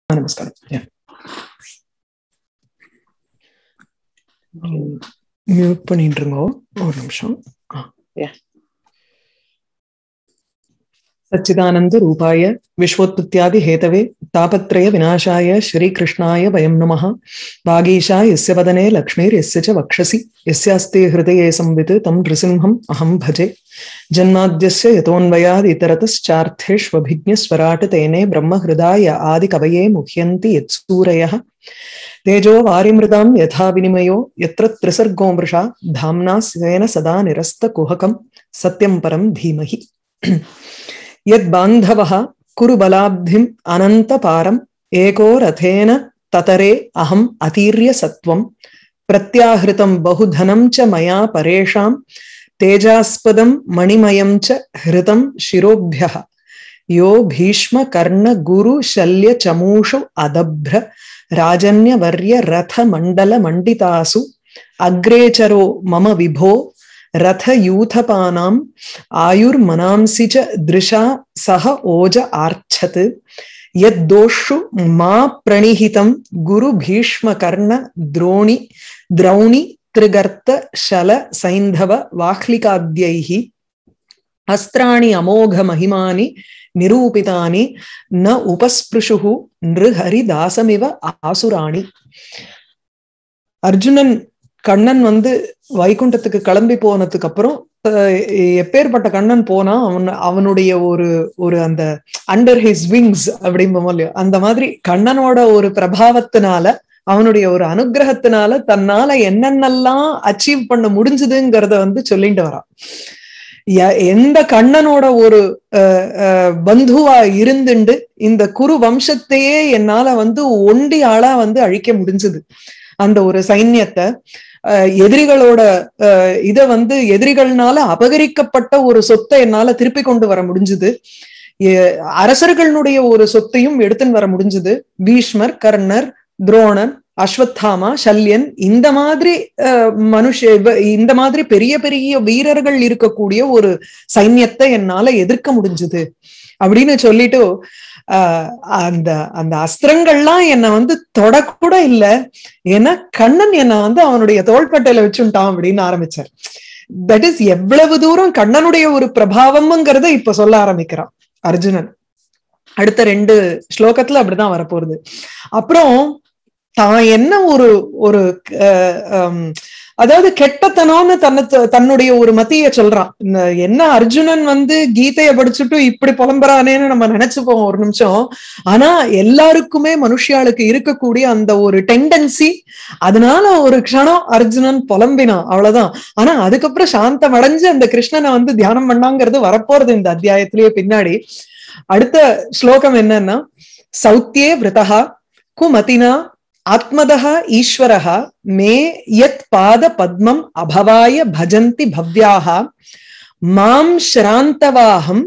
நமஸ்காரம் Yeah. Mute பண்ணிட்டு இருங்கோ ஒரு நிமிஷம் Yeah. सच्चिदानंद रूपाय विश्वोत्पत्त्यादि हेतवे तापत्रय विनाशाय श्रीकृष्णाय वयं नमः वागीशा यस्य वदने लक्ष्मीर्यस्य च वक्षसि यस्यास्ते हृदये संवित् तं नृसिंहम् अहं भजे जन्माद्यस्य यतोऽन्वयाद् इतरतश्चार्थेष्वभिज्ञस्वराट् तेने ब्रह्महृदाय आदिकवये मुह्यन्ति यत्सूरयः तेजो वारिमृतां यथा विनिमयो यत्र त्रिसर्गो मृषा धाम्ना स्वेन सदा निरस्तकुहकं सत्यं परं धीमहि यद्बान्धवः कुरु बलाब्धिम् अनन्तपारम् एको रथेन ततरे अहम् अतीर्य सत्त्वम् प्रत्याहृतं बहुधनं च मया परेषां तेजास्पदं मणिमयं च हृतं शिरोभ्यः यो भीष्मकर्णगुरुशल्यचमूषु अदभ्र राजन्यवर्य रथमण्डलमण्डितासु अग्रेचरो मम विभो रथयूथपानाम् आयुर्मनांसि च दृशा सह ओज आर्च्छत् यद्दोषु मा प्रणिहितं गुरुभीष्मकर्ण द्रोणि द्रौणि त्रिगर्त शल सैन्धव वाह्लिकाद्यैः अस्त्राणि अमोघमहिमानि निरूपितानि न उपस्पृशुः नृहरिदासमिव आसुराणि அர்ஜுனன் கண்ணன் வந்து வைகுண்டத்துக்கு கிளம்பி போனதுக்கு அப்புறம் எப்பேற்பட்ட கண்ணன் போனா அவன் அவனுடைய ஒரு ஒரு அந்த அண்டர் ஹிஸ் விங்ஸ் அப்படிம்போம் இல்லையோ அந்த மாதிரி கண்ணனோட ஒரு பிரபாவத்தினால அவனுடைய ஒரு அனுகிரகத்தினால தன்னால என்னென்னலாம் அச்சீவ் பண்ண முடிஞ்சதுங்கிறத வந்து சொல்லிட்டு வரான் எந்த கண்ணனோட ஒரு பந்துவா இருந்துண்டு இந்த குரு வம்சத்தையே என்னால வந்து ஒண்டி ஆளா வந்து அழிக்க முடிஞ்சது அந்த ஒரு சைன்யத்தை எதிரிகளோட இத வந்து எதிரிகள்னால அபகரிக்கப்பட்ட ஒரு சொத்தை என்னால திருப்பி கொண்டு வர முடிஞ்சது அரசர்களுடைய ஒரு சொத்தையும் எடுத்துன்னு வர முடிஞ்சது பீஷ்மர் கர்ணர் துரோணன் அஸ்வத்தாமா சல்யன் இந்த மாதிரி மனுஷ இந்த மாதிரி பெரிய பெரிய வீரர்கள் இருக்கக்கூடிய ஒரு சைன்யத்தை என்னால எதிர்க்க முடிஞ்சது அப்படின்னு சொல்லிட்டு அந்த அந்த அஸ்திரங்கள்லாம் என்னை வந்து தொடக்கூட இல்ல ஏன்னா கண்ணன் என்னை வந்து அவனுடைய தோள்பட்டையில வச்சுட்டான் அப்படின்னு ஆரம்பிச்சார் தட் இஸ் எவ்வளவு தூரம் கண்ணனுடைய ஒரு பிரபாவம்ங்கிறத இப்ப சொல்ல ஆரம்பிக்கிறான் அர்ஜுனன் அடுத்த ரெண்டு ஸ்லோகத்துல அப்படிதான் வரப்போகுது அப்புறம் தான் என்ன ஒரு ஒரு அதாவது கெட்டத்தனம்னு தன்னை தன்னுடைய ஒரு மத்திய சொல்றான் என்ன அர்ஜுனன் வந்து கீதைய படிச்சுட்டு இப்படி புலம்புறானேன்னு நம்ம நினைச்சுப்போம் ஒரு நிமிஷம் ஆனா எல்லாருக்குமே மனுஷியாளுக்கு இருக்கக்கூடிய அந்த ஒரு டெண்டன்சி அதனால ஒரு க்ஷணம் அர்ஜுனன் புலம்பினான் அவ்வளவுதான் ஆனா அதுக்கப்புறம் சாந்தம் அடைஞ்சு அந்த கிருஷ்ணனை வந்து தியானம் பண்ணாங்கிறது வரப்போறது இந்த அத்தியாயத்திலேயே பின்னாடி அடுத்த ஸ்லோகம் என்னன்னா சௌத்தியே விரதா குமதினா ஆத்மதः ஈஸ்வரः மே யத் பாத பத்மம் அபவாய பஜந்தி பவ்யாः மாம் ஸ்ராந்தவாகம்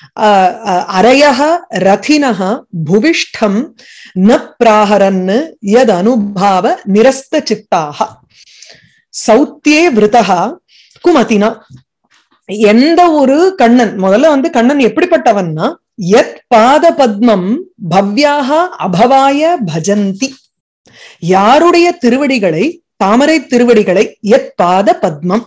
அரயः ரதினः புவிஷ்டம் ந பிராஹரன் யத் அனுபாவ நிரஸ்த சித்தாக சௌத்தியே விரதா குமதினா எந்த ஒரு கண்ணன் முதல்ல வந்து கண்ணன் எப்படிப்பட்டவன்னா யத் பாத பத்மம் பவ்யாக அபவாய பஜந்தி யாருடைய திருவடிகளை தாமரை திருவடிகளை எத் பாத பத்மம்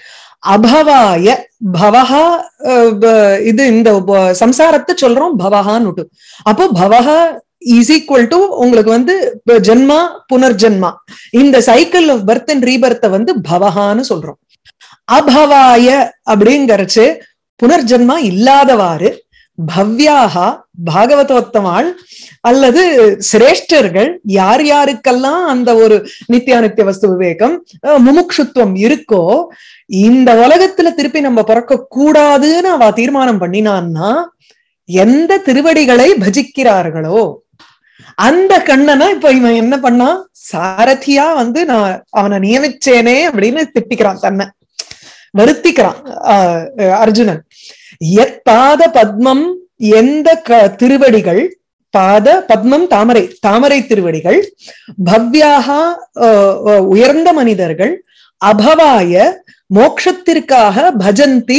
அபவாய பவஹா இது இந்த சம்சாரத்தை சொல்றோம் பவஹான்னு அப்போ பவஹா இஸ் ஈக்குவல் டு உங்களுக்கு வந்து ஜென்மா புனர்ஜென்மா இந்த சைக்கிள் ஆஃப் பர்த் அண்ட் ரீபர்த்தை வந்து பவஹான்னு சொல்றோம் அபவாய அப்படிங்கறச்சு புனர்ஜென்மா இல்லாதவாறு பவ்யாகா பாகவதோத்தமாள் அல்லது சிரேஷ்டர்கள் யார் யாருக்கெல்லாம் அந்த ஒரு நித்தியானித்திய வஸ்து விவேகம் முமுட்சுத்துவம் இருக்கோ இந்த உலகத்துல திருப்பி நம்ம பிறக்க கூடாதுன்னு அவ தீர்மானம் பண்ணினான்னா எந்த திருவடிகளை பஜிக்கிறார்களோ அந்த கண்ணனை இப்ப இவன் என்ன பண்ணா சாரதியா வந்து நான் அவனை நியமிச்சேனே அப்படின்னு திட்டிக்கிறான் தன்னை வருத்திக்கிறான் அர்ஜுனன் எத் பாத பத்மம் எந்த திருவடிகள் பாத பத்மம் தாமரை தாமரை திருவடிகள் பவ்யாக உயர்ந்த மனிதர்கள் அபவாய மோட்சத்திற்காக பஜந்தி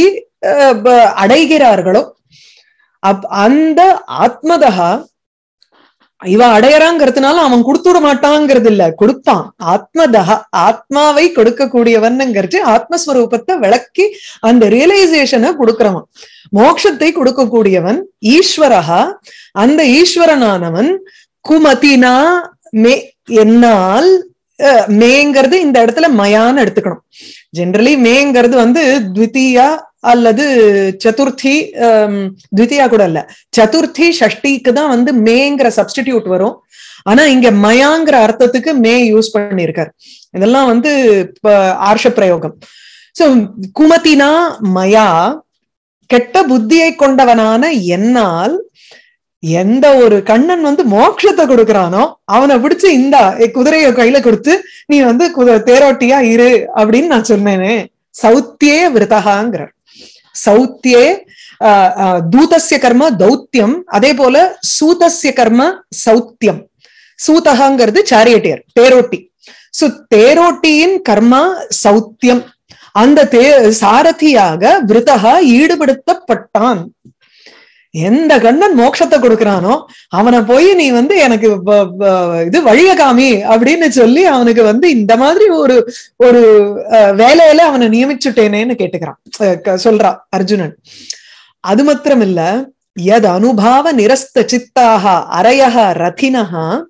அடைகிறார்களோ அப் அந்த ஆத்மதா இவ அடையறாங்கிறதுனால அவன் கொடுத்துட மாட்டாங்கிறது இல்ல கொடுப்பான் ஆத்மதக ஆத்மாவை கொடுக்கக்கூடியவன்ங்கிறது ஆத்மஸ்வரூபத்தை விளக்கி அந்த ரியலைசேஷனை கொடுக்கிறவன் மோட்சத்தை கொடுக்கக்கூடியவன் ஈஸ்வரகா அந்த ஈஸ்வரனானவன் குமதினா மே என்னால் அஹ், மேங்கிறது இந்த இடத்துல மயான்னு எடுத்துக்கணும் ஜெனரலி மேங்கிறது வந்து த்விதீயா அல்லது சதுர்த்தி ஆம், த்விதீயா கூட இல்ல சதுர்த்தி ஷஷ்டிக்கு தான் வந்து மேங்கிற சப்ஸ்டிடியூட் வரும் ஆனா இங்க மயாங்கிற அர்த்தத்துக்கு மே யூஸ் பண்ணியிருக்கார் இதெல்லாம் வந்து இப்ப ஆர்ஷ பிரயோகம் சோ குமதினா மயா கெட்ட புத்தியை கொண்டவனான என்னால் எந்த ஒரு கண்ணன் வந்து மோட்சத்தை கொடுக்கறானோ அவனை பிடிச்சு இந்தா எ, குதிரைய கையில கொடுத்து நீ வந்து குத- தேரோட்டியா இரு அப்படின்னு நான் சொன்னேனே சௌத்தியே விருதகாங்கிறார் சௌத்தியே ஆஹ், ஆஹ், தூதஸ்ய கர்ம தௌத்தியம் அதே போல சூதஸ்ய கர்ம சௌத்தியம் சூதகாங்கிறது சாரியட்டியர் தேரோட்டி சோ தேரோட்டியின் கர்மா சௌத்தியம் அந்த தே சாரதியாக விருதகா ஈடுபடுத்தப்பட்டான் எந்த கண்ணன் மோட்சத்தை கொடுக்கறானோ அவனை போய் நீ வந்து எனக்கு வ- வ- இது வழிய காமி அப்படின்னு சொல்லி அவனுக்கு வந்து இந்த மாதிரி ஒரு ஒரு அஹ், வேலையில அவனை நியமிச்சுட்டேனேன்னு கேட்டுக்கிறான் அஹ், க- சொல்றா அர்ஜுனன் அது மாத்திரம் இல்ல யத் அனுபாவ நிரஸ்த சித்தாக அரயக ரதினஹ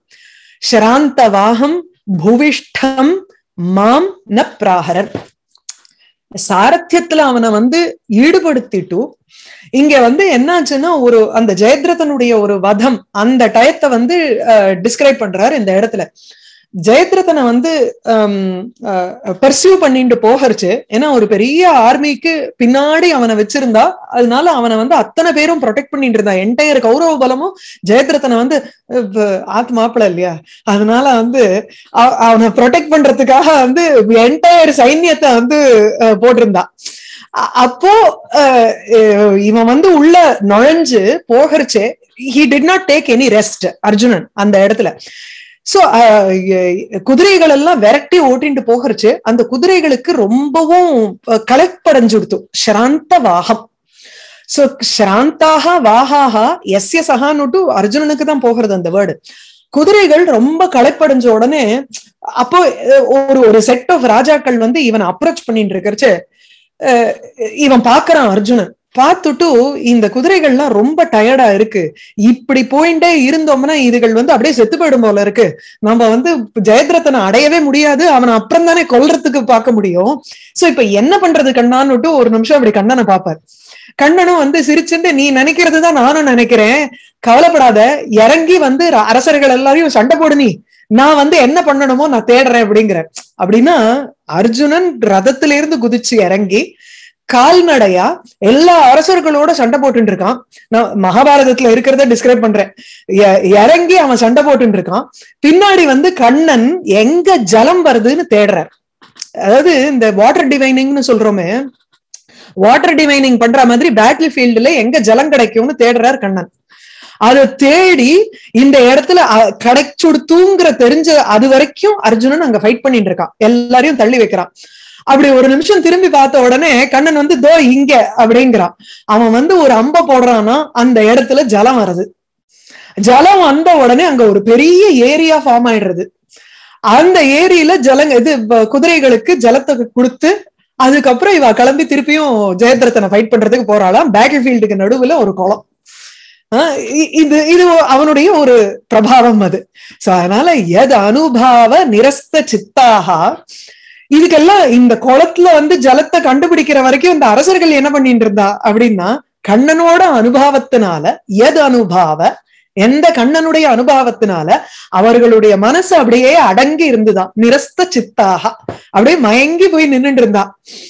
ஷராந்தவாகம் புவிஷ்டம் மாம் ந பிராஹரன் சாரத்தியத்துல அவனை வந்து ஈடுபடுத்திட்டு இங்க வந்து என்னாச்சுன்னா ஒரு அந்த ஜெயத்ரதனுடைய ஒரு வதம் அந்த டயத்தை வந்து டிஸ்கிரைப் பண்றாரு இந்த இடத்துல ஜெயத்ரதனை வந்து பர்சியூ பண்ணிட்டு போகரிச்சு ஏன்னா ஒரு பெரிய ஆர்மிக்கு பின்னாடி அவனை வச்சிருந்தா அதனால அவனை வந்து அத்தனை பேரும் ப்ரொடெக்ட் பண்ணிட்டு இருந்தா என்டையர் கௌரவ பலமும் ஜெயத்ரதனை வந்து அஹ், ஆத்து மாப்பிள இல்லையா அதனால வந்து அவ- அவனை ப்ரொடெக்ட் பண்றதுக்காக வந்து என்டையர் சைன்யத்தை வந்து அஹ், போட்டிருந்தா அ- அப்போ அஹ், அஹ், இவன் வந்து உள்ள நுழைஞ்சு போகரிச்சு he did not take any rest Arjunan அந்த இடத்துல சோ குதிரைகள் எல்லாம் விரட்டி ஓட்டிட்டு போகிறச்சு அந்த குதிரைகளுக்கு ரொம்பவும் அஹ், களைப்படைஞ்சுடுத்து ஸ்ராந்த வாகம் சோ ஸ்ராந்தாக வாகாக எஸ்ய சகான்னுட்டு அர்ஜுனனுக்கு தான் போகிறது அந்த வேர்டு குதிரைகள் ரொம்ப களைப்படைஞ்ச உடனே அப்போ அஹ், ஒரு ஒரு செட் ஆஃப் ராஜாக்கள் வந்து இவனை அப்ரோச் பண்ணிட்டு இருக்கிறச்சு அஹ், இவன் பாக்குறான் அர்ஜுனன் பார்த்துட்டு இந்த குதிரைகள்லாம் ரொம்ப டயர்டா இருக்கு இப்படி போயிட்டே இருந்தோம்னா இதுகள் வந்து அப்படியே செத்து போயிடும் போல இருக்கு நம்ம வந்து ஜெயத்ரத்தனை அடையவே முடியாது அவனை அப்புறம் தானே கொல்றதுக்கு பார்க்க முடியும் சோ இப்ப என்ன பண்றது கண்ணான்னுட்டு ஒரு நிமிஷம் அப்படி கண்ணனை பார்ப்பார் கண்ணனும் வந்து சிரிச்சுட்டு நீ நினைக்கிறது தான் நானும் நினைக்கிறேன் கவலைப்படாத இறங்கி வந்து ர- அரசர்கள் எல்லாரையும் சண்டை போடு நீ நான் வந்து என்ன பண்ணணுமோ நான் தேடுறேன் அப்படிங்கிற அப்படின்னா அர்ஜுனன் ரதத்தில இருந்து குதிச்சு இறங்கி கால்நடையா எல்லா அரசர்களோட சண்டை போட்டுட்டு இருக்கான் நான் மகாபாரதத்துல இருக்கிறத டிஸ்கிரைப் பண்றேன் இ- இறங்கி அவன் சண்டை போட்டுட்டு இருக்கான் பின்னாடி வந்து கண்ணன் எங்க ஜலம் வருதுன்னு தேடுறார் அதாவது இந்த வாட்டர் டிவைனிங்னு சொல்றோமே வாட்டர் டிவைனிங் பண்ற மாதிரி பேட்டில் ஃபீல்டுல எங்க ஜலம் கிடைக்கும்னு தேடுறார் கண்ணன் அதை தேடி இந்த இடத்துல அ- கிடைச்சுடுத்துங்கிற தெரிஞ்ச அது வரைக்கும் அர்ஜுனன் அங்க ஃபைட் பண்ணிட்டு இருக்கான் எல்லாரையும் தள்ளி வைக்கிறான் அப்படி ஒரு நிமிஷம் திரும்பி பார்த்த உடனே கண்ணன் வந்து தோ இங்க அப்படிங்கிறான் அவன் வந்து ஒரு அம்ப போடுறான்னா அந்த இடத்துல ஜலம் வருது ஜலம் வந்த உடனே அங்க ஒரு பெரிய ஏரியா ஃபார்ம் ஆயிடுறது அந்த ஏரியில ஜலங்க இது ப- குதிரைகளுக்கு ஜலத்தை கொடுத்து அதுக்கப்புறம் இவ கிளம்பி திருப்பியும் ஜெயத்ரத்தனை ஃபைட் பண்றதுக்கு போறாளாம் பேட்டில் ஃபீல்டுக்கு நடுவுல ஒரு குளம் ஆஹ் இ- இது இது அவனுடைய ஒரு பிரபாவம் அது சோ அதனால எது அனுபாவ நிரஸ்த சித்தாக இதுக்கெல்லாம் இந்த குளத்துல வந்து ஜலத்தை கண்டுபிடிக்கிற வரைக்கும் இந்த அரசர்கள் என்ன பண்ணிட்டு இருந்தா அப்படின்னா கண்ணனோட அனுபவத்தினால எது அனுபாவ எந்த கண்ணனுடைய அனுபவத்தினால அவர்களுடைய மனசு அப்படியே அடங்கி இருந்துதான் நிரஸ்த சித்தாக அப்படியே மயங்கி போய் நின்னுட்டு இருந்தா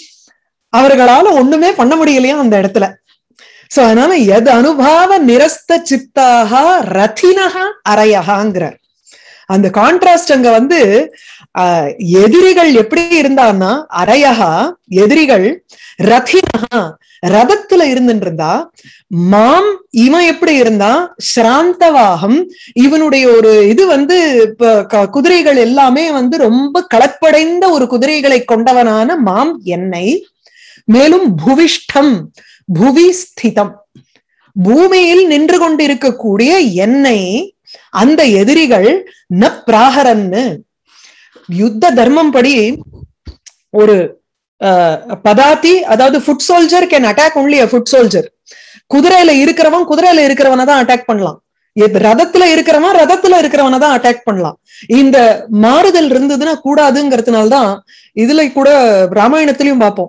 அவர்களால ஒண்ணுமே பண்ண முடியலையா அந்த இடத்துல சோ அதனால எது அனுபாவ நிரஸ்த சித்தாக ரத்தினஹா அரையகாங்கிறார் அந்த கான்ட்ராஸ்ட் அங்க வந்து ஆஹ், எதிரிகள் எப்படி இருந்தான்னா அரையகா எதிரிகள் ரத்தினஹா ரதத்துல இருந்துட்டு இருந்தா மாம் இவன் எப்படி இருந்தா ஸ்ராந்தவாகம் இவனுடைய ஒரு இது வந்து இப்ப க- குதிரைகள் எல்லாமே வந்து ரொம்ப களப்படைந்த ஒரு குதிரைகளை கொண்டவனான மாம் என்னை மேலும் புவிஷ்டம் புவி ஸ்திதம் பூமியில் நின்று கொண்டிருக்கக்கூடிய என்னை அந்த எதிரிகள் ந பிராகரன்னு யுத்த தர்மம் படி ஒரு பதாத்தி அதாவது foot soldier can attack only a foot soldier குதிரையில இருக்கிறவன் குதிரையில இருக்கிறவனை தான் அட்டாக் பண்ணலாம் ரதத்துல இருக்கிறவன் ரதத்துல இருக்கிறவனை தான் அட்டாக் பண்ணலாம் இந்த மாறுதல் இருந்ததுன்னா கூடாதுங்கிறதுனால்தான் இதுல கூட ராமாயணத்திலயும் பார்ப்போம்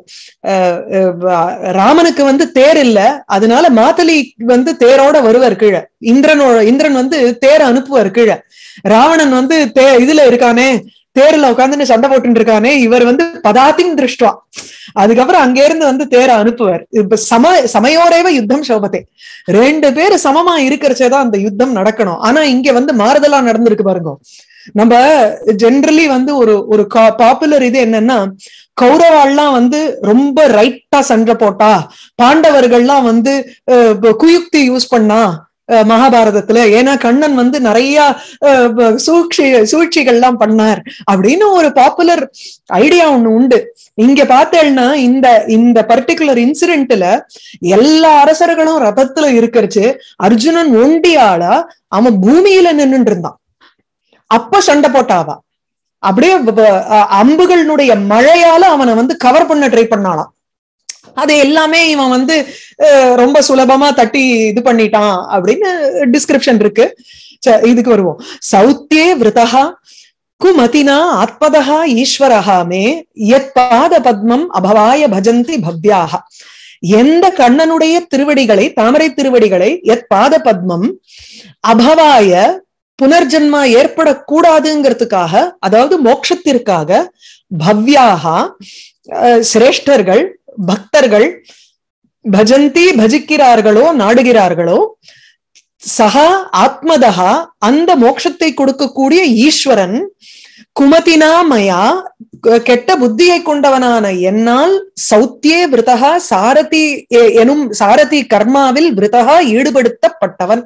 ராமனுக்கு வந்து தேர் இல்ல அதனால மாத்தலி வந்து தேரோட வருவார் கீழே இந்திரனோட இந்திரன் வந்து தேர அனுப்புவார் கீழே ராவணன் வந்து தே இதுல இருக்கானே தேர்ல உட்காந்துன்னு சண்டை போட்டு இருக்கானே இவர் வந்து பதாத்தின் திருஷ்டுவா அதுக்கப்புறம் அங்க இருந்து வந்து தேர அனுப்புவார் இப்ப சம சமயோரேவ யுத்தம் சோபத்தே ரெண்டு பேரு சமமா இருக்கிறச்சேதான் அந்த யுத்தம் நடக்கணும் ஆனா இங்க வந்து மாறுதலா நடந்திருக்கு பாருங்க நம்ம ஜென்ரலி வந்து ஒரு ஒரு பாப்புலர் இது என்னன்னா கௌரவாள்லாம் வந்து ரொம்ப ரைட்டா சண்டை போட்டா பாண்டவர்கள்லாம் வந்து குயுக்தி யூஸ் பண்ணா மகாபாரதத்துல ஏன்னா கண்ணன் வந்து நிறைய சூழ்ச்சி சூழ்ச்சிகள்லாம் பண்ணார் அப்படின்னு ஒரு பாப்புலர் ஐடியா ஒண்ணு உண்டு இங்க பார்த்தேன்னா இந்த இந்த பர்டிகுலர் இன்சிடென்ட்ல எல்லா அரசர்களும் ரதத்துல இருக்கிறச்சு அர்ஜுனன் ஒண்டியாளா அவன் பூமியில நின்றுட்டு இருந்தான் அப்ப சண்டை போட்டாவா அப்படியே அம்புகளினுடைய மழையால அவனை வந்து கவர் பண்ண ட்ரை பண்ணாலாம் அது எல்லாமே இவன் வந்து ரொம்ப சுலபமா தட்டி இது பண்ணிட்டான் அப்படின்னு டிஸ்கிரிப்ஷன் இருக்கு இதுக்கு வருவோம் சௌத்தியே விரதா குமதினா ஆத்மதா ஈஸ்வரஹா மே எத் பாத பத்மம் அபவாய பஜந்தி பவ்யாக எந்த கண்ணனுடைய திருவடிகளை தாமரை திருவடிகளை எத் பாத பத்மம் அபவாய புனர்ஜன்மா ஏற்படக்கூடாதுங்கிறதுக்காக அதாவது மோட்சத்திற்காக பவ்யாகா சிரேஷ்டர்கள் பக்தர்கள் பஜந்தி பஜிக்கிறார்களோ நாடுகிறார்களோ சகா ஆத்மதகா அந்த மோட்சத்தை கொடுக்கக்கூடிய ஈஸ்வரன் குமதினா மயா கெட்ட புத்தியை கொண்டவனான என்னால் சௌத்தியே விரதகா சாரதி எனும் சாரதி கர்மாவில் விரதகா ஈடுபடுத்தப்பட்டவன்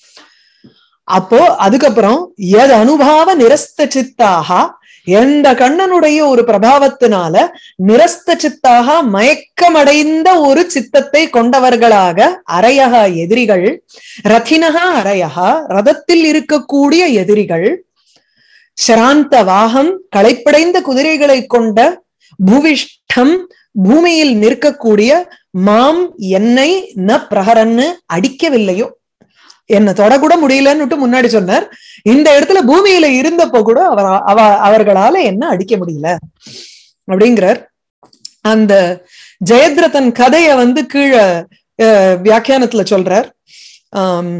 அப்போ அதுக்கப்புறம் எது அனுபாவ நிரஸ்த சித்தாக எந்த கண்ணனுடைய ஒரு பிரபாவத்தினால நிரஸ்த சித்தாக மயக்கமடைந்த ஒரு சித்தத்தை கொண்டவர்களாக அரையகா எதிரிகள் ரத்தினகா அரையகா ரதத்தில் இருக்கக்கூடிய எதிரிகள் சிராந்த வாகம் களைப்படைந்த குதிரைகளை கொண்ட பூவிஷ்டம் பூமியில் நிற்கக்கூடிய மாம் என்னை ந பிரகரன்னு அடிக்கவில்லையோ என்ன தொடக்கூட முடியலன்னுட்டு முன்னாடி சொன்னார் இந்த இடத்துல பூமியில இருந்தப்போ கூட அவர் அவ அவர்களால என்ன அடிக்க முடியல அப்படிங்கிறார் அந்த ஜெயத்ரதன் கதைய வந்து கீழே வியாக்கியானத்துல சொல்றார் ஆஹ்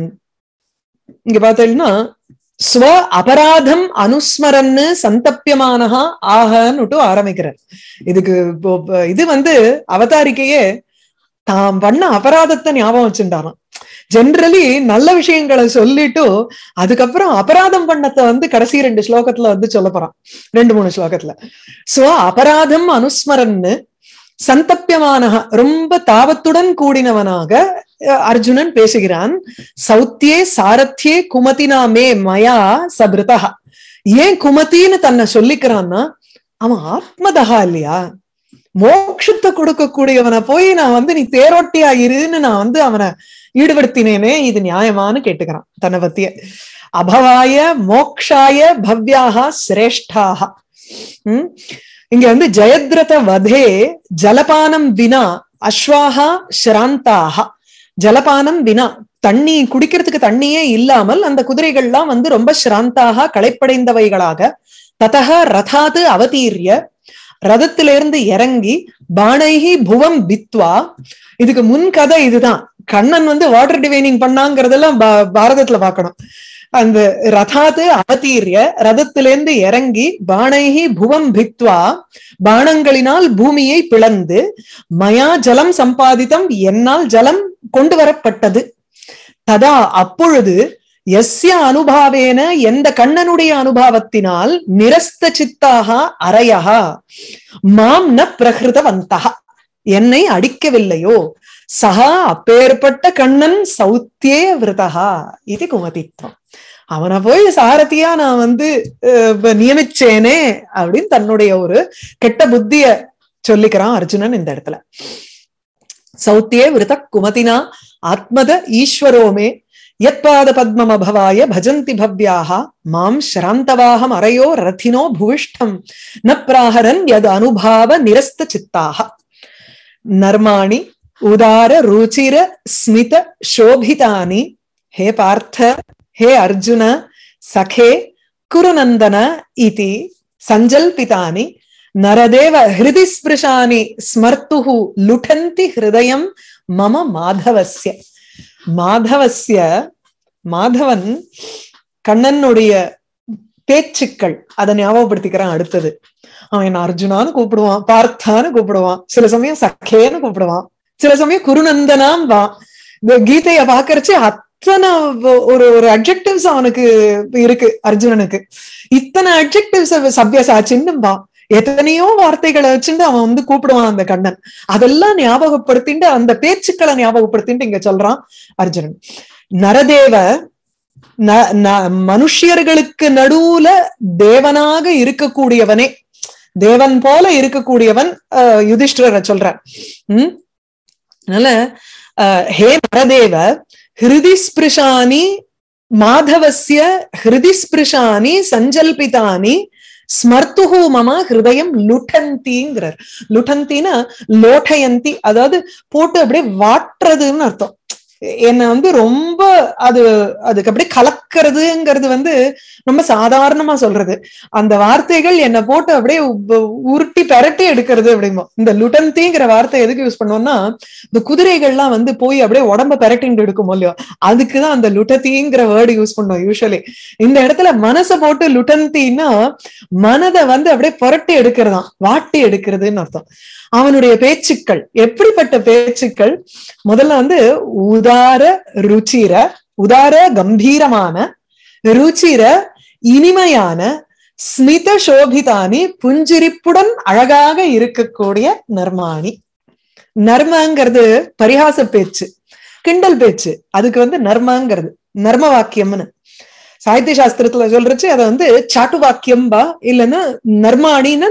இங்க பார்த்தீங்கன்னா ஸ்வ அபராதம் அனுஸ்மரன்னு சந்தப்பியமானஹா ஆகன்னுட்டு ஆரம்பிக்கிறார் இதுக்கு இது வந்து அவதாரிக்கையே தாம் பண்ண அபராதத்தை ஞாபகம் வச்சுட்டாராம் ஜென்ரலி நல்ல விஷயங்களை சொல்லிட்டு அதுக்கப்புறம் அபராதம் பண்ணத்தை வந்து கடைசி ரெண்டு ஸ்லோகத்துல வந்து சொல்ல போறான் ரெண்டு மூணு ஸ்லோகத்துல சோ அபராதம் அனுஸ்மரன்னு சந்தப்பியமான ரொம்ப தாபத்துடன் கூடினவனாக அர்ஜுனன் பேசுகிறான் சௌத்தியே சாரத்தியே குமதினா மே மயா சபிருதா ஏன் குமத்தின்னு தன்னை சொல்லிக்கிறான்னா அவன் ஆத்மதகா இல்லையா மோட்சத்தை கொடுக்கக்கூடியவனை போய் நான் வந்து நீ தேரோட்டியா இருன்னு நான் வந்து அவனை ஈடுபடுத்தினேனே இது நியாயமானு கேட்டுக்கிறான் தன்னை பத்திய அபவாய மோக்ஷாய பவ்யாக சிரேஷ்டாக உம் இங்க வந்து ஜெயத்ரத வதே ஜலபானம் வினா அஸ்வாகா ஸ்ராந்தாக ஜலபானம் வினா தண்ணி குடிக்கிறதுக்கு தண்ணியே இல்லாமல் அந்த குதிரைகள்லாம் வந்து ரொம்ப ஸ்ராந்தாக களைப்படைந்தவைகளாக ததக ரதாது அவதீரிய ரதத்திலிருந்து இறங்கி பானைகி புவம் பித்வா இதுக்கு முன் கதை இதுதான் கண்ணன் வந்து வாட்டர் டிவைனிங் பண்ணாங்கிறதெல்லாம் பாரதத்துல பாக்கணும் அந்த ரதாத்து அவதீரிய ரதத்திலிருந்து இறங்கி பானைகி புவம் பித்வா பானங்களினால் பூமியை பிளந்து மயா ஜலம் சம்பாதித்தம் என்னால் ஜலம் கொண்டு வரப்பட்டது ததா அப்பொழுது எஸ்ய அனுபாவேன எந்த கண்ணனுடைய அனுபவத்தினால் நிரஸ்த சித்தாக அரையகா மாம் ந பிரகிருதவந்தக என்னை அடிக்கவில்லையோ சகா அப்பேற்பட்ட கண்ணன் சௌத்தியே விரதகா இது குமதித்வம் அவனை போய் சாரதியா நான் வந்து நியமிச்சேனே அப்படின்னு தன்னுடைய ஒரு கெட்ட புத்திய சொல்லிக்கிறான் அர்ஜுனன் இந்த இடத்துல சௌத்தியே விரத குமதினா ஆத்மத ஈஸ்வரோமே யத்பாத பத்மமபவாய பஜந்தி பவ்யாக மாம் ஸ்ராந்தவாகம் அரையோ ரத்தினோ புவிஷ்டம் ந பிராஹரன் யத் அனுபாவ நிரஸ்த சித்தாக நர்மாணி உதார ருச்சிர ஸ்மித சோபிதானி ஹே பார்த்த ஹே அர்ஜுன சகே குருநந்தன இதி சஞ்சல்பிதானி நரதேவ ஹிருதி ஸ்பிருஷானி ஸ்மர்த்துஹு லுடந்தி ஹிருதயம் மம மாதவஸ்ய மாதவஸ்ய மாதவன் கண்ணனுடைய பேச்சுக்கள் அதை ஞாபகப்படுத்திக்கிறான் அடுத்தது அவன் என்ன அர்ஜுனான்னு கூப்பிடுவான் பார்த்தான்னு கூப்பிடுவான் சில சமயம் சக்கேன்னு கூப்பிடுவான் சில சமயம் குருநந்தனாம் வா இந்த கீதைய பாக்கறச்சு அத்தனை ஒரு ஒரு அப்ஜெக்டிவ்ஸ் அவனுக்கு இருக்கு அர்ஜுனனுக்கு இத்தனை அப்ஜெக்டிவ்ஸ் சபியசாச்சின்னு வா எத்தனையோ வார்த்தைகளை வச்சுட்டு அவன் வந்து கூப்பிடுவான் அந்த கண்ணன் அதெல்லாம் ஞாபகப்படுத்திட்டு அந்த பேச்சுக்களை ஞாபகப்படுத்திட்டு இங்க சொல்றான் அர்ஜுனன் நரதேவ மனுஷியர்களுக்கு நடுவுல தேவனாக இருக்கக்கூடியவனே தேவன் போல இருக்கக்கூடியவன் யுதிஷ்டரை சொல்றான் உம் அதனால ஹே நரதேவ ஹிருதி ஸ்பிருஷானி மாதவசிய ஹிருதி ஸ்பிருஷானி சஞ்சல்பிதானி ஸ்மர்த்துஹு மம ஹிருதயம் லுட்டந்திங்கிறார் லுட்டந்தினா லோட்டயந்தி அதாவது போட்டு அப்படியே வாட்டுறதுன்னு அர்த்தம் என்ன வந்து ரொம்ப அது அதுக்கு அப்படியே கலக்கிறதுங்கிறது வந்து ரொம்ப சாதாரணமா சொல்றது அந்த வார்த்தைகள் என்ன போட்டு அப்படியே உருட்டி பெரட்டி எடுக்கிறது அப்படிமோ இந்த லுட்டந்திங்கிற வார்த்தை எதுக்கு யூஸ் பண்ணுவோம்னா இந்த குதிரைகள்லாம் வந்து போய் அப்படியே உடம்ப பெரட்டின்னு எடுக்கும் இல்லையோ அதுக்குதான் அந்த லுட்டத்திங்கிற வேர்டு யூஸ் பண்ணுவோம் யூஸ்வலி இந்த இடத்துல மனசை போட்டு லுட்டந்தின்னா மனதை வந்து அப்படியே புரட்டி எடுக்கிறதாம் வாட்டி எடுக்கிறதுன்னு அர்த்தம் அவனுடைய பேச்சுக்கள் எப்படிப்பட்ட பேச்சுக்கள் முதல்ல வந்து உதார ருச்சிர உதார கம்பீரமான ருச்சிர இனிமையான ஸ்மித சோபிதானி புஞ்சிரிப்புடன் அழகாக இருக்கக்கூடிய நர்மாணி நர்மங்கிறது பரிகாச பேச்சு கிண்டல் பேச்சு அதுக்கு வந்து நர்மங்கிறது நர்ம வாக்கியம்னு சாகித்ய சாஸ்திரத்துல சொல்றச்சு அதை வந்து சாட்டு வாக்கியம் பா இல்லைன்னா நர்மாணின்னு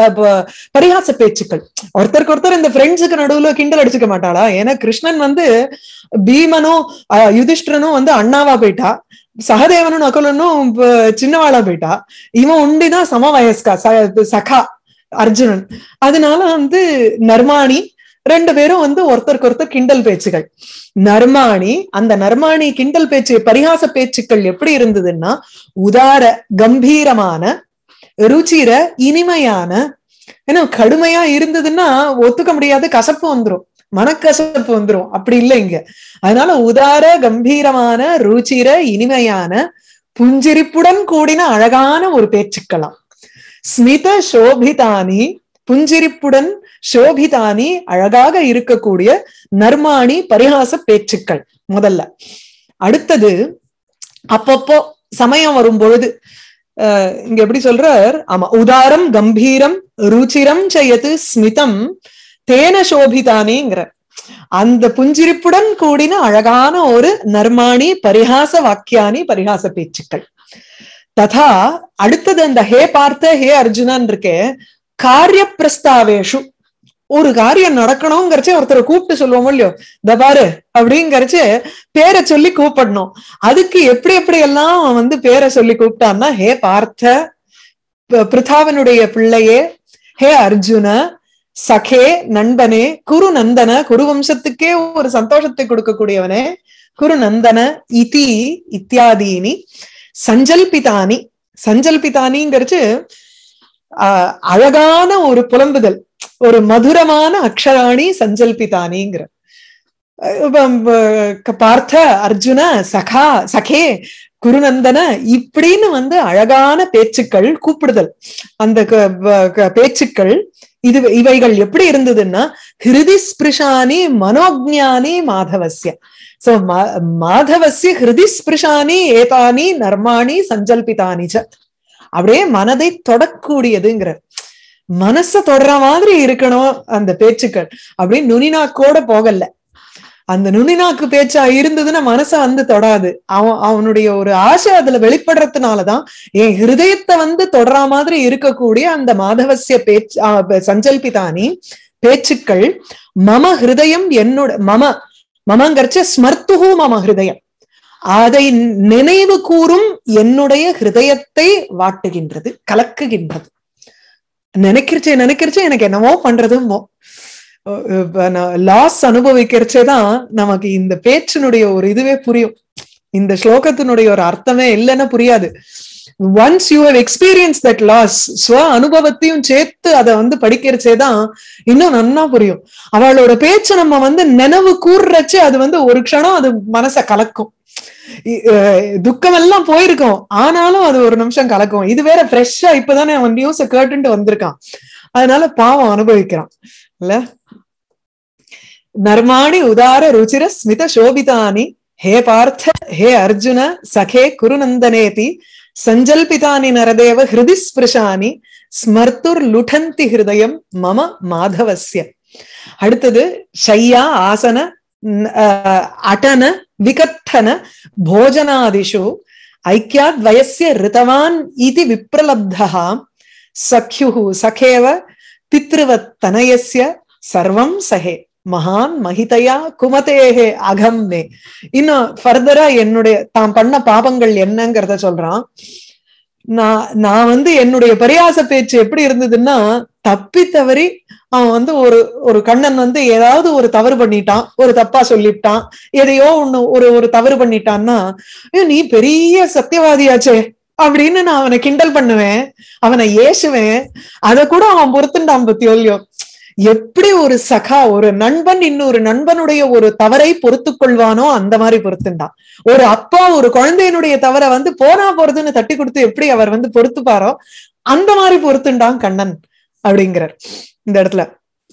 பரிகாச பேச்சுக்கள் ஒருத்தருக்கு ஒருத்தர் இந்த ஃப்ரெண்ட்ஸுக்கு நடுவுல கிண்டல் அடிச்சுக்க மாட்டாளா ஏன்னா கிருஷ்ணன் வந்து பீமனும் யுதிஷ்டரனும் வந்து அண்ணாவா போயிட்டா சகதேவனும் நகுலனும் சின்னவாளா போயிட்டா இவன் உண்டிதான் சம வயஸ்கா சகா அர்ஜுனன் அதனால வந்து நர்மாணி ரெண்டு பேரும் வந்து ஒருத்தருக்கு ஒருத்தர் கிண்டல் பேச்சுகள் நர்மாணி அந்த நர்மாணி கிண்டல் பேச்சு பரிகாச பேச்சுக்கள் எப்படி இருந்ததுன்னா உதார கம்பீரமான ருச்சிர இனிமையான ஏன்னா கடுமையா இருந்ததுன்னா ஒத்துக்க முடியாது கசப்பு வந்துரும் மனக்கசப்பு வந்துரும் அப்படி இல்லை இங்க அதனால உதார கம்பீரமான ருச்சிர இனிமையான புஞ்சிரிப்புடன் கூடின அழகான ஒரு பேச்சுக்கலாம் ஸ்மித சோபிதானி புஞ்சிரிப்புடன் சோபிதானி அழகாக இருக்கக்கூடிய நர்மாணி பரிகாச பேச்சுக்கள் முதல்ல அடுத்தது அப்பப்போ சமயம் வரும் பொழுது இங்க எப்படி சொல்றார் ஆமா உதாரம் கம்பீரம் ருச்சிரம் செய்யது ஸ்மிதம் தேன சோபிதானேங்கிற அந்த புஞ்சிரிப்புடன் கூடின அழகான ஒரு நர்மாணி பரிகாச வாக்கியானி பரிகாச பேச்சுக்கள் ததா அடுத்தது அந்த ஹே பார்த்த ஹே அர்ஜுனான் இருக்கே காரிய பிரஸ்தாவேஷு ஒரு காரியம் நடக்கணுங்கிறச்சே ஒருத்தரை கூப்பிட்டு சொல்லுவோம் இல்லையோ இந்த பாரு அப்படிங்கறச்சு பேரை சொல்லி கூப்பிடணும் அதுக்கு எப்படி எப்படி எல்லாம் வந்து பேரை சொல்லி கூப்பிட்டான்னா ஹே பார்த்த பிருத்தாவனுடைய பிள்ளையே ஹே அர்ஜுன சகே நண்பனே குரு நந்தன குரு வம்சத்துக்கே ஒரு சந்தோஷத்தை கொடுக்கக்கூடியவனே குரு நந்தன இதி இத்தியாதீனி சஞ்சல்பிதானி சஞ்சல்பிதானிங்கிறச்சு ஆஹ் அழகான ஒரு புலம்புதல் ஒரு மதுரமான அக்ஷராணி சஞ்சல்பிதானிங்கிற பார்த்த அர்ஜுன சகா சகே குருநந்தன இப்படின்னு வந்து அழகான பேச்சுக்கள் கூப்பிடுதல் அந்த பேச்சுக்கள் இது இவைகள் எப்படி இருந்ததுன்னா ஹிருதி ஸ்பிருஷானி மனோஜானி மாதவசிய சோ மாதவசிய ஹிருதி ஸ்பிருஷானி ஏதானி நர்மாணி சஞ்சல்பிதானி ச அப்படியே மனதை தொடக்கூடியதுங்கிற மனச தொடர மாதிரி இருக்கணும் அந்த பேச்சுக்கள் அப்படியே நுனிநாக்கோட போகல அந்த நுனிநாக்கு பேச்சா இருந்ததுன்னா மனச வந்து தொடாது அவன் அவனுடைய ஒரு ஆசை அதுல வெளிப்படுறதுனாலதான் என் ஹிருதயத்தை வந்து தொடர மாதிரி இருக்கக்கூடிய அந்த மாதவசிய பேச்சு சஞ்சல்பிதானி பேச்சுக்கள் மம ஹிருதயம் என்னோட மம மமங்கரிச்ச ஸ்மர்த்துகு மம ஹிருதயம் அதை நினைவு கூறும் என்னுடைய ஹிருதயத்தை வாட்டுகின்றது கலக்குகின்றது நினைக்கிறச்சே நினைக்கிறச்சே எனக்கு என்னவோ பண்றதுமோ லாஸ் அனுபவிக்கிறச்சே தான் நமக்கு இந்த பேச்சினுடைய ஒரு இதுவே புரியும் இந்த ஸ்லோகத்தினுடைய ஒரு அர்த்தமே இல்லைன்னா புரியாது once you have experience that loss ஸ்வ அனுபவத்தையும் சேர்த்து அதை வந்து படிக்கிறச்சேதான் இன்னும் நன்னா புரியும் அவளோட பேச்சை நம்ம வந்து நினைவு கூறுறச்சு அது வந்து ஒரு க்ஷணம் அது மனசை கலக்கும் துக்கம் எல்லாம் போயிருக்கும் ஆனாலும் அது ஒரு நிமிஷம் கலக்கும் இது வேற ஃப்ரெஷ்ஷா இப்பதானே அவன் நியூஸ கேட்டுட்டு வந்திருக்கான் அதனால பாவம் அனுபவிக்கிறான் இல்ல நர்மாணி உதார ருச்சிர ஸ்மித சோபிதானி ஹே பார்த்த ஹே அர்ஜுன சகே குருநந்தனேதி சஞ்சல்பிதானி நரதேவ ஹிருதி ஸ்பிருஷானி ஸ்மர்த்துர் லுடந்தி ஹிருதயம் மம மாதவசிய அடுத்தது ஷையா ஆசன அடன விகத்தன போஜனாதிஷு ஐக்கியாத் வயசிய ரிதவான் இது விப்ரலப்தா சக்யு சகேவ பித்ருவத் தனயஸ்ய சர்வம் சகே மகான் மகிதையா குமதேகே அகம் மே இன்னும் ஃபர்தரா என்னுடைய தான் பண்ண பாபங்கள் என்னங்கிறத சொல்றான் நான் நான் வந்து என்னுடைய பரியாச பேச்சு எப்படி இருந்ததுன்னா தப்பி தவறி அவன் வந்து ஒரு ஒரு கண்ணன் வந்து ஏதாவது ஒரு தவறு பண்ணிட்டான் ஒரு தப்பா சொல்லிவிட்டான் எதையோ ஒண்ணு ஒரு ஒரு தவறு பண்ணிட்டான்னா நீ பெரிய சத்தியவாதியாச்சே அப்படின்னு நான் அவனை கிண்டல் பண்ணுவேன் அவனை ஏசுவேன் அதை கூட அவன் பொறுத்துண்டான் பத்தியோல்யோ எப்படி ஒரு சகா ஒரு நண்பன் இன்னொரு நண்பனுடைய ஒரு தவறை பொறுத்து கொள்வானோ அந்த மாதிரி பொறுத்துண்டான் ஒரு அப்பா ஒரு குழந்தையினுடைய தவறை வந்து போனா போறதுன்னு தட்டி கொடுத்து எப்படி அவர் வந்து பொறுத்துப்பாரோ அந்த மாதிரி பொறுத்துண்டான் கண்ணன் அப்படிங்கிறார் இந்த இடத்துல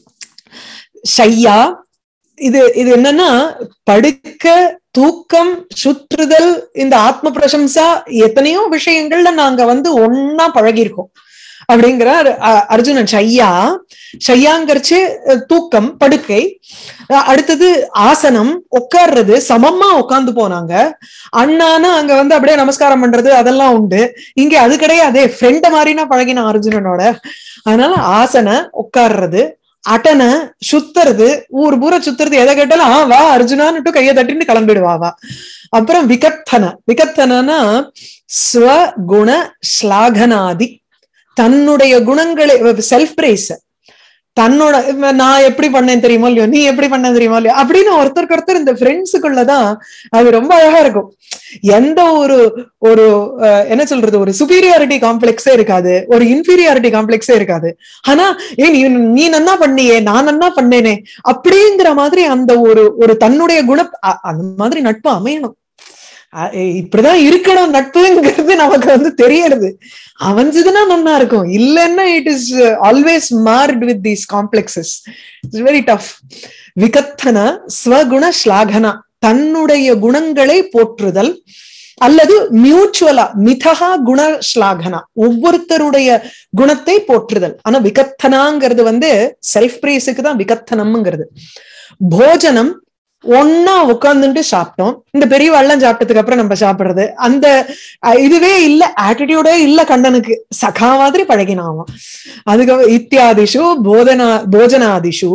ஷையா இது இது என்னன்னா படுக்க தூக்கம் சுற்றுதல் இந்த ஆத்ம பிரசம்சா எத்தனையோ விஷயங்கள்ல நாங்க வந்து ஒன்னா பழகிருக்கோம் அப்படிங்கிற அர்ஜுனன் ஷையா ஷையாங்கிறச்சு தூக்கம் படுக்கை அடுத்தது ஆசனம் உட்கார்றது சமமா உட்கார்ந்து போனாங்க அண்ணானா அங்க வந்து அப்படியே நமஸ்காரம் பண்றது அதெல்லாம் உண்டு இங்க அது கிடையாதே ஃப்ரெண்ட் மாதிரினா பழகின அர்ஜுனனோட அதனால ஆசன உட்கார்றது அட்டனை சுத்துறது ஊர் பூரா சுத்துறது எதை கேட்டாலும் ஆ வா அர்ஜுனான்ட்டு கையை தட்டின்னு கிளம்பிடுவா வா அப்புறம் விகத்தன விகத்தனா ஸ்வகுண ஸ்லாகனாதி தன்னுடைய குணங்களை செல்ஃப் பிரைஸ் தன்னோட நான் எப்படி பண்ணேன் தெரியுமோ இல்லையோ நீ எப்படி பண்ண தெரியுமோ இல்லையோ அப்படின்னு ஒருத்தருக்கு ஒருத்தர் இந்த ஃப்ரெண்ட்ஸுக்குள்ளதான் அது ரொம்ப அழகா இருக்கும் எந்த ஒரு ஒரு என்ன சொல்றது ஒரு சுப்பீரியாரிட்டி காம்ப்ளெக்ஸே இருக்காது ஒரு இன்ஃபீரியாரிட்டி காம்ப்ளெக்ஸே இருக்காது ஆனா ஏ நீ நீ நன்னா பண்ணியே நான் நன்னா பண்ணேனே அப்படிங்கிற மாதிரி அந்த ஒரு ஒரு தன்னுடைய குண அந்த மாதிரி நட்பு அமையணும் இப்படிதான் இருக்கணும் நட்புங்கிறது நமக்கு வந்து தெரியறது அவன்ஜதுன்னா நல்லா இருக்கும் இல்லைன்னா it is always marred with these complexes it's very tough விகத்தன ஸ்வகுண ஸ்லாகனா தன்னுடைய குணங்களை போற்றுதல் அல்லது மியூச்சுவலா மிதகா குண ஸ்லாகனா ஒவ்வொருத்தருடைய குணத்தை போற்றுதல் ஆனா விகத்தனாங்கிறது வந்து செல்ஃப் பிரேஸுக்கு தான் விகத்தனம்ங்கிறது போஜனம் ஒன்னா உட்காந்துட்டு சாப்பிட்டோம் இந்த பெரியவாள்லாம் சாப்பிட்டதுக்கு அப்புறம் நம்ம சாப்பிடுறது அந்த இதுவே இல்ல ஆட்டிடியூடே இல்ல கண்டனுக்கு சகா மாதிரி பழகினாவும் அதுக்கு இத்தியாதிஷு போதனா போஜனாதிஷு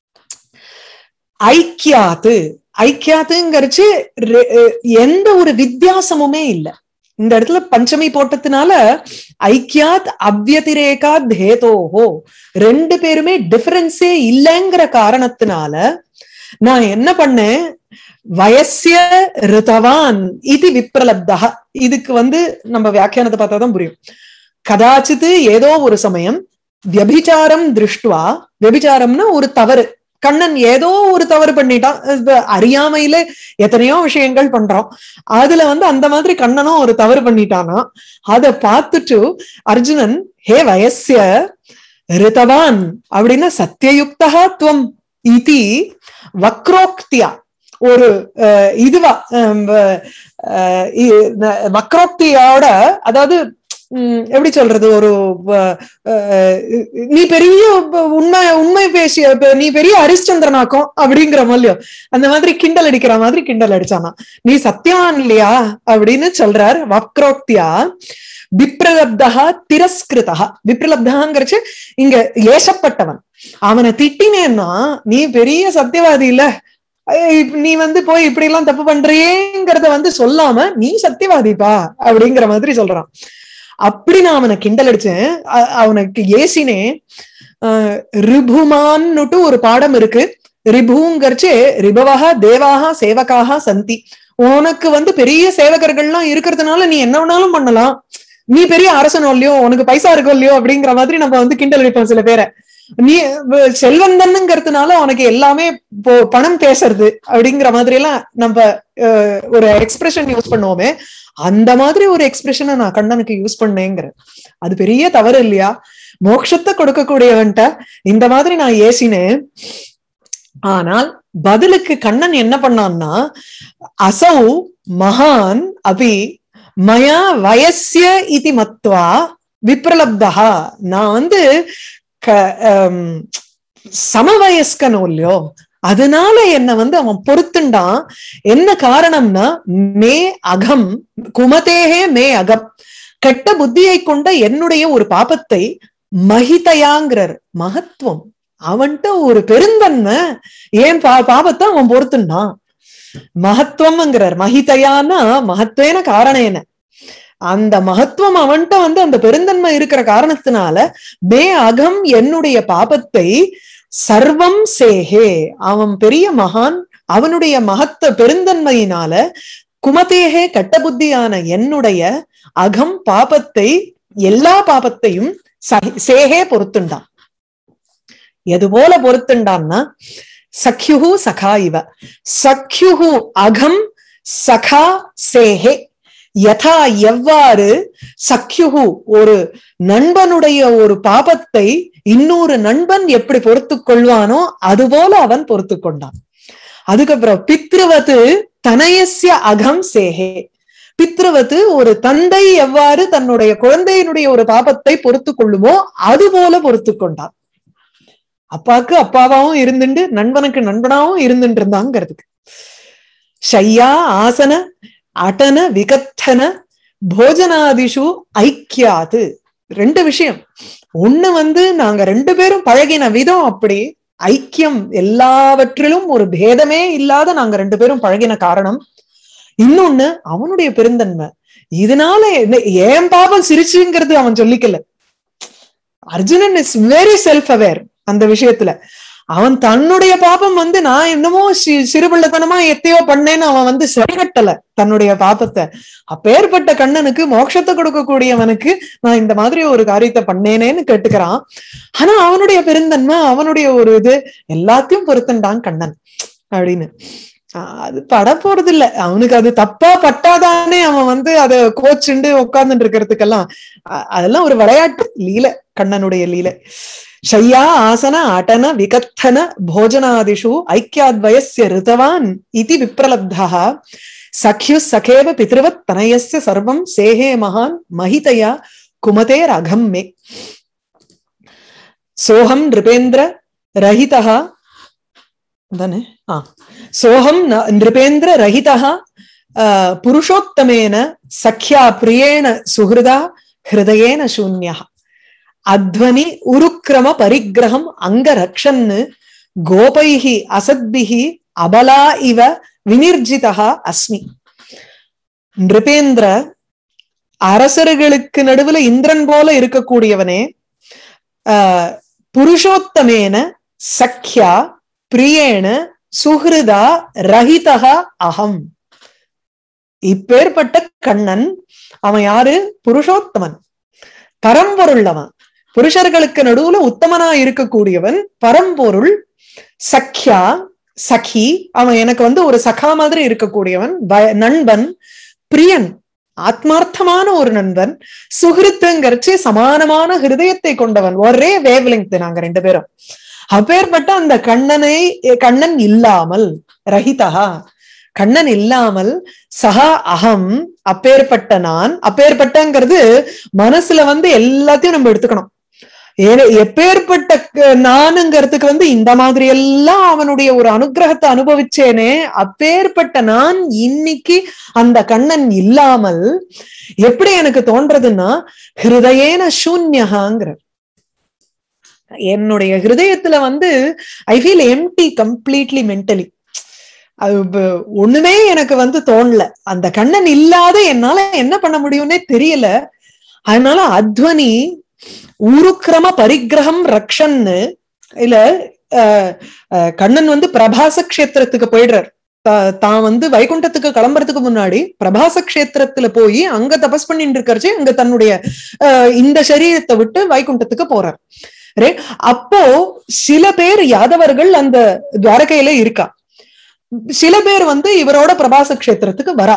ஐக்கியாத்து ஐக்கியாத்துங்கிறச்சு எந்த ஒரு வித்தியாசமுமே இல்லை இந்த இடத்துல பஞ்சமி போட்டதுனால ஐக்கியாத் அவ்யதிரேகாத் ஹேதோஹோ ரெண்டு பேருமே டிஃபரன்ஸே இல்லைங்கிற காரணத்தினால நான் என்ன பண்ணேன் வயசிய ரிதவான் இது விப்ரலப்தா இதுக்கு வந்து நம்ம வியாக்கியானத்தை பார்த்தா தான் புரியும் கதாச்சித்து ஏதோ ஒரு சமயம் வியபிச்சாரம் திருஷ்டுவா வியபிச்சாரம்னா ஒரு தவறு கண்ணன் ஏதோ ஒரு தவறு பண்ணிட்டான் அறியாமையில எத்தனையோ விஷயங்கள் பண்றோம் அதுல வந்து அந்த மாதிரி கண்ணனும் ஒரு தவறு பண்ணிட்டானா அத பார்த்துட்டு அர்ஜுனன் ஹே வயசிய ரிதவான் அப்படின்னா சத்தியயுக்தா துவம் இதி வக்ரோக்தியா ஒரு இதுவா வக்ரோக்தியோட அதாவது எப்படி சொல்றது ஒரு நீ பெரிய உண்மை உண்மை பேசிய நீ பெரிய ஹரிச்சந்திரனாக்கும் அப்படிங்கிற மாதிரியோ அந்த மாதிரி கிண்டல் அடிக்கிற மாதிரி கிண்டல் அடிச்சானா நீ சத்தியவான் இல்லையா அப்படின்னு சொல்றார் வக்ரோக்தியா விப்ரலப்தா திரஸ்கிருதா விப்ரலப்தாங்கிறச்சு இங்க ஏசப்பட்டவன் அவனை திட்டினேன்னா நீ பெரிய சத்தியவாதி இல்ல ஐய, இப்ப நீ வந்து போய் இப்படி எல்லாம் தப்பு பண்றியேங்கிறத வந்து சொல்லாம நீ சத்தியவாதிப்பா அப்படிங்கிற மாதிரி சொல்றான் அப்படி நான் அவனை கிண்டல் அடிச்சேன் அ- அவனுக்கு ஏசினேன் ஆஹ் ரிபுமான்னுட்டு ஒரு பாடம் இருக்கு ரிபுங்கர்ச்சே ரிபவக தேவாக சேவகாக சந்தி உனக்கு வந்து பெரிய சேவகர்கள்லாம் இருக்கிறதுனால நீ என்ன வேணாலும் பண்ணலாம் நீ பெரிய அரசனோ இல்லையோ உனக்கு பைசா இருக்கோ இல்லையோ அப்படிங்கிற மாதிரி நம்ம வந்து கிண்டல் அடிப்போம் சில பேரை நீ வ- செல்வந்தன்னுங்கிறதுனால உனக்கு எல்லாமே போ- பணம் பேசுறது அப்படிங்கிற மாதிரி எல்லாம் நம்ம அஹ், ஒரு எக்ஸ்பிரஷன் யூஸ் பண்ணுவோமே அந்த மாதிரி ஒரு எக்ஸ்பிரஷனை நான் கண்ணனுக்கு யூஸ் பண்ணேங்கிற அது பெரிய தவறு இல்லையா மோட்சத்தை கொடுக்கக்கூடியவன்ட்ட இந்த மாதிரி நான் ஏசினேன் ஆனால் பதிலுக்கு கண்ணன் என்ன பண்ணான்னா அசௌ மகான் அபி மயா வயசிய இதி மத்வா விப்ரலப்தா நான் வந்து க- ஆம், சமவயஸ்கனோ இல்லையோ அதனால என்ன வந்து அவன் பொறுத்துண்டான் என்ன காரணம்னா மே அகம் குமதேகே மே அகம் கெட்ட புத்தியை கொண்ட என்னுடைய ஒரு பாபத்தை மகிதையாங்கிறார் மகத்துவம் அவன்கிட்ட ஒரு பெருந்தன்மை ஏன் பா பாபத்தை அவன் பொறுத்துண்டான் மகத்துவம்ங்கிறார் மகிதையானா மகத்வேன காரணேன அந்த மகத்துவம் அவன்கிட்ட வந்து அந்த பெருந்தன்மை இருக்கிற காரணத்தினால மே அகம் என்னுடைய பாபத்தை சர்வம் சேஹே அவன் பெரிய மகான் அவனுடைய மகத்த பெருந்தன்மையினால குமதேகே கட்ட புத்தியான என்னுடைய அகம் பாபத்தை எல்லா பாபத்தையும் சஹி- சேஹே பொறுத்துண்டான் எது போல பொறுத்துண்டான்னா சக்யுஹு சகா இவ சக்யுஹு அகம் சகா சேஹே யதா எவ்வாறு சக்யுஹு ஒரு நண்பனுடைய ஒரு பாபத்தை இன்னொரு நண்பன் எப்படி பொறுத்து கொள்வானோ அதுபோல அவன் பொறுத்து கொண்டான் அதுக்கப்புறம் பித்ருவத்து தனயஸ்ய அகம் சேஹே பித்ருவத்து ஒரு தந்தை எவ்வாறு தன்னுடைய குழந்தையினுடைய ஒரு பாபத்தை பொறுத்து கொள்ளுமோ அது போல பொறுத்து கொண்டான் அப்பாக்கு அப்பாவாவும் இருந்துண்டு நண்பனுக்கு நண்பனாவும் இருந்துட்டு இருந்தாங்கிறதுக்கு ஷையா ஆசன அடன விகத்தன போஜனாதிஷு ஐக்கியாது ரெண்டு விஷயம் ஒண்ணு வந்து நாங்க ரெண்டு பேரும் பழகின விதம் அப்படி ஐக்கியம் எல்லாவற்றிலும் ஒரு பேதமே இல்லாத நாங்க ரெண்டு பேரும் பழகின காரணம் இன்னொன்னு அவனுடைய பெருந்தன்மை இதனால என்ன- ஏன் பாபம் சிரிச்சுங்கிறது அவன் சொல்லிக்கல Arjunan is very self aware அந்த விஷயத்துல அவன் தன்னுடைய பாபம் வந்து நான் என்னமோ சி- சிறுபிள்ளைத்தனமா எத்தையோ பண்ணேன்னு அவன் வந்து சரிகட்டல தன்னுடைய பாபத்தை அப்பேற்பட்ட கண்ணனுக்கு மோட்சத்தை கொடுக்கக்கூடியவனுக்கு நான் இந்த மாதிரி ஒரு காரியத்தை பண்ணேனேன்னு கேட்டுக்கிறான் ஆனா அவனுடைய பெருந்தன்மை அவனுடைய ஒரு இது எல்லாத்தையும் பொருத்தண்டான் கண்ணன் அப்படின்னு ஆஹ் அது பட போறது இல்ல அவனுக்கு அது தப்பா பட்டாதானே அவன் வந்து அத கோச்சுண்டு உட்கார்ந்துட்டு இருக்கிறதுக்கெல்லாம் அ- அதெல்லாம் ஒரு விளையாட்டு லீலை கண்ணனுடைய லீலை ஷையா ஆசன அடன விகத்தன போஜனாதிஷு ஐக்கியாத்வயஸ்ய ரிதவான் இதி விப்ரலப்தா சഖ്யு சகேவ பித்ருவத் தனயஸ்ய சர்வம் சேஹே மகான் மகிதயா குமதேர் அகம் மே சோகம் நிருபேந்திர ரஹிதா தானே ஆ சோகம் ந- நிருபேந்திர ரஹிதா புருஷோத்தமேன சख्या பிரியேண சுஹிருதா ஹிருதயேன சூன்யா அத்வனி உருக்கிரம பரிக்கிரகம் அங்க ரக்ஷன்னு கோபைஹி அசத்பிஹி அபலா இவ வினிர்ஜிதா அஸ்மி நிருபேந்திர அரசர்களுக்கு நடுவுல இந்திரன் போல இருக்கக்கூடியவனே ஆஹ் புருஷோத்தமேன சఖ్యா பிரியேன சுஹிருதா ரஹிதா அகம் இப்பேற்பட்ட கண்ணன் அவன் யாரு புருஷோத்தமன் பரம்பொருள் அவன் புருஷர்களுக்கு நடுவுல உத்தமனா இருக்கக்கூடியவன் பரம்பொருள் சఖ్యா சഖி அவன் எனக்கு வந்து ஒரு சகா மாதிரி இருக்கக்கூடியவன் பய- நண்பன் பிரியன் ஆத்மார்த்தமான ஒரு நண்பன் சுகிருத்துங்கிறச்சு சமானமான ஹிருதயத்தை கொண்டவன் ஒரே வேவ் நாங்க ரெண்டு பேரும் அப்பேற்பட்ட அந்த கண்ணனை கண்ணன் இல்லாமல் ரஹிதா கண்ணன் இல்லாமல் சகா அகம் அப்பேற்பட்ட நான் அப்பேற்பட்டங்கிறது மனசுல வந்து எல்லாத்தையும் நம்ம எடுத்துக்கணும் ஏன்னா எப்பேற்பட்ட க- நானுங்கிறதுக்கு வந்து இந்த மாதிரி எல்லாம் அவனுடைய ஒரு அனுகிரகத்தை அனுபவிச்சேனே அப்பேற்பட்ட நான் இன்னைக்கு அந்த கண்ணன் இல்லாமல் எப்படி எனக்கு தோன்றதுன்னா ஹிருதயேன சூன்யகாங்கிற என்னுடைய ஹிருதயத்துல வந்து I feel empty completely mentally அது இப்ப ஒண்ணுமே எனக்கு வந்து தோணல அந்த கண்ணன் இல்லாத என்னால என்ன பண்ண முடியும்னே தெரியல அதனால அத்வனி உருக்கிரம பரிகிரகம் ரக்ஷன்னு இல்ல அஹ், அஹ், கண்ணன் வந்து பிரபாச கஷேத்திரத்துக்கு போயிடுறார் தா- தான் வந்து வைகுண்டத்துக்கு கிளம்புறதுக்கு முன்னாடி பிரபாச கஷேத்திரத்துல போய் அங்க தபஸ் பண்ணிட்டு இருக்கறச்சு அங்க தன்னுடைய அஹ், இந்த சரீரத்தை விட்டு வைகுண்டத்துக்கு போறார் Right? அப்போ சில பேர் யாதவர்கள் அந்த துவாரகையில இருக்கா சில பேர் வந்து இவரோட பிரபாச கஷேத்திரத்துக்கு வரா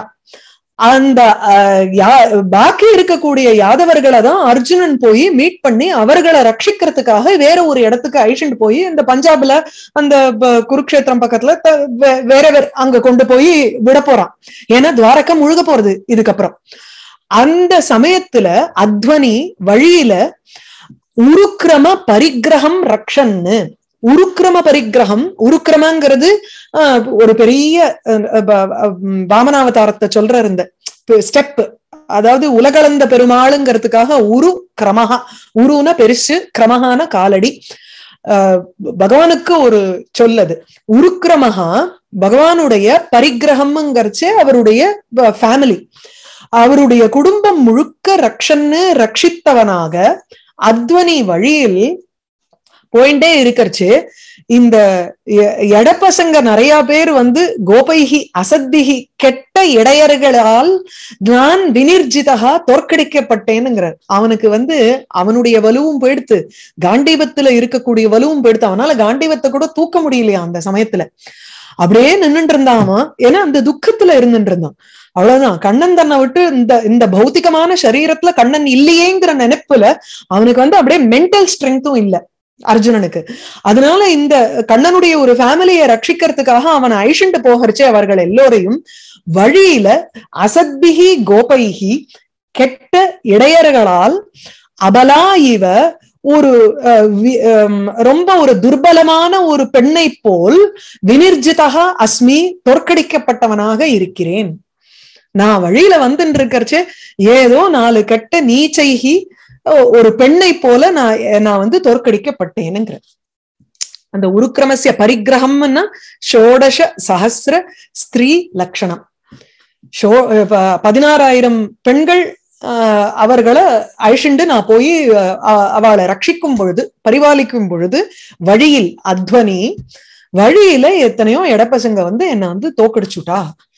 அந்த அஹ், யா- பாக்கி இருக்கக்கூடிய யாதவர்களை தான் அர்ஜுனன் போய் மீட் பண்ணி அவர்களை ரட்சிக்கிறதுக்காக வேற ஒரு இடத்துக்கு அழிச்சுட்டு போய் இந்த பஞ்சாப்ல அந்த ப- குருக்ஷேத்திரம் பக்கத்துல த- வே- வேற வேற அங்க கொண்டு போய் விட போறான் ஏன்னா துவாரகம் முழுக போறது இதுக்கப்புறம் அந்த சமயத்துல அத்வனி வழியில உருக்கிரம பரிகிரகம் ரக்ஷன்னு உருக்கிரம பரிகிரகம் உருக்கிரமங்கிறது ஆஹ், ஒரு பெரிய அஹ், ப- அஹ், வாமனாவதாரத்தை சொல்ற இந்த ஸ்டெப் அதாவது உலகளந்த பெருமாளுங்கிறதுக்காக உரு கிரமஹா உருன பெருசு கிரமஹான காலடி ஆஹ், பகவானுக்கு ஒரு சொல்லது உருக்கிரமஹா பகவானுடைய பரிகிரகம்ங்கிறச்சு அவருடைய ஃபேமிலி அவருடைய குடும்பம் முழுக்க ரக்ஷன்னு ரட்சித்தவனாக அத்வனி வழியில் போயிட்டே இருக்கறச்சு இந்த எ- எடப்பசங்க நிறைய பேர் வந்து கோபைகி அசத்திகி கெட்ட இடையர்களால் நான் வினிர்ஜிதகா தோற்கடிக்கப்பட்டேனுங்கிறார் அவனுக்கு வந்து அவனுடைய வலுவும் போயிடுத்து காண்டீபத்துல இருக்கக்கூடிய வலுவும் போயிடுத்து அவனால காண்டீபத்தை கூட தூக்க முடியலையா அந்த சமயத்துல அப்படியே நின்னுட்டு இருந்தாமா ஏன்னா அந்த துக்கத்துல இருந்துட்டு இருந்தான் அவ்வளவுதான் கண்ணன் தன்னை விட்டு இந்த இந்த பௌத்திகமான சரீரத்துல கண்ணன் இல்லையேங்கிற நினைப்புல அவனுக்கு வந்து அப்படியே மென்டல் ஸ்ட்ரென்த்தும் இல்ல அர்ஜுனனுக்கு அதனால இந்த கண்ணனுடைய ஒரு ஃபேமிலியை ரட்சிக்கிறதுக்காக அவன் அழிச்சுட்டு போகிறச்சே அவர்கள் எல்லோரையும் வழியில அசத்பிகி கோபைகி கெட்ட இடையர்களால் அபலா இவ ஒரு அஹ், வி- ஹம், ரொம்ப ஒரு துர்பலமான ஒரு பெண்ணை போல் வினிர்ஜிதகா அஸ்மி தோற்கடிக்கப்பட்டவனாக இருக்கிறேன் நான் வழியில வந்துட்டு இருக்கறச்சே ஏதோ நாலு கெட்ட நீச்சைகி ஒ- ஒரு பெண்ணை போல நான் நான் வந்து தோற்கடிக்கப்பட்டேனுங்கிற அந்த உருக்கிரமசிய பரிகிரகம்னா ஷோடச சஹசிர ஸ்திரீ லட்சணம் ஷோ ப- பதினாறாயிரம் பெண்கள் ஆஹ், அவர்களை அழிச்சுண்டு நான் போய் அஹ், அவளை ரட்சிக்கும் பொழுது பரிபாலிக்கும் பொழுது வழியில் அத்வனி வழியில எத்தனையோ இடப்பசங்க வந்து என்னை வந்து தோக்கடிச்சுட்டா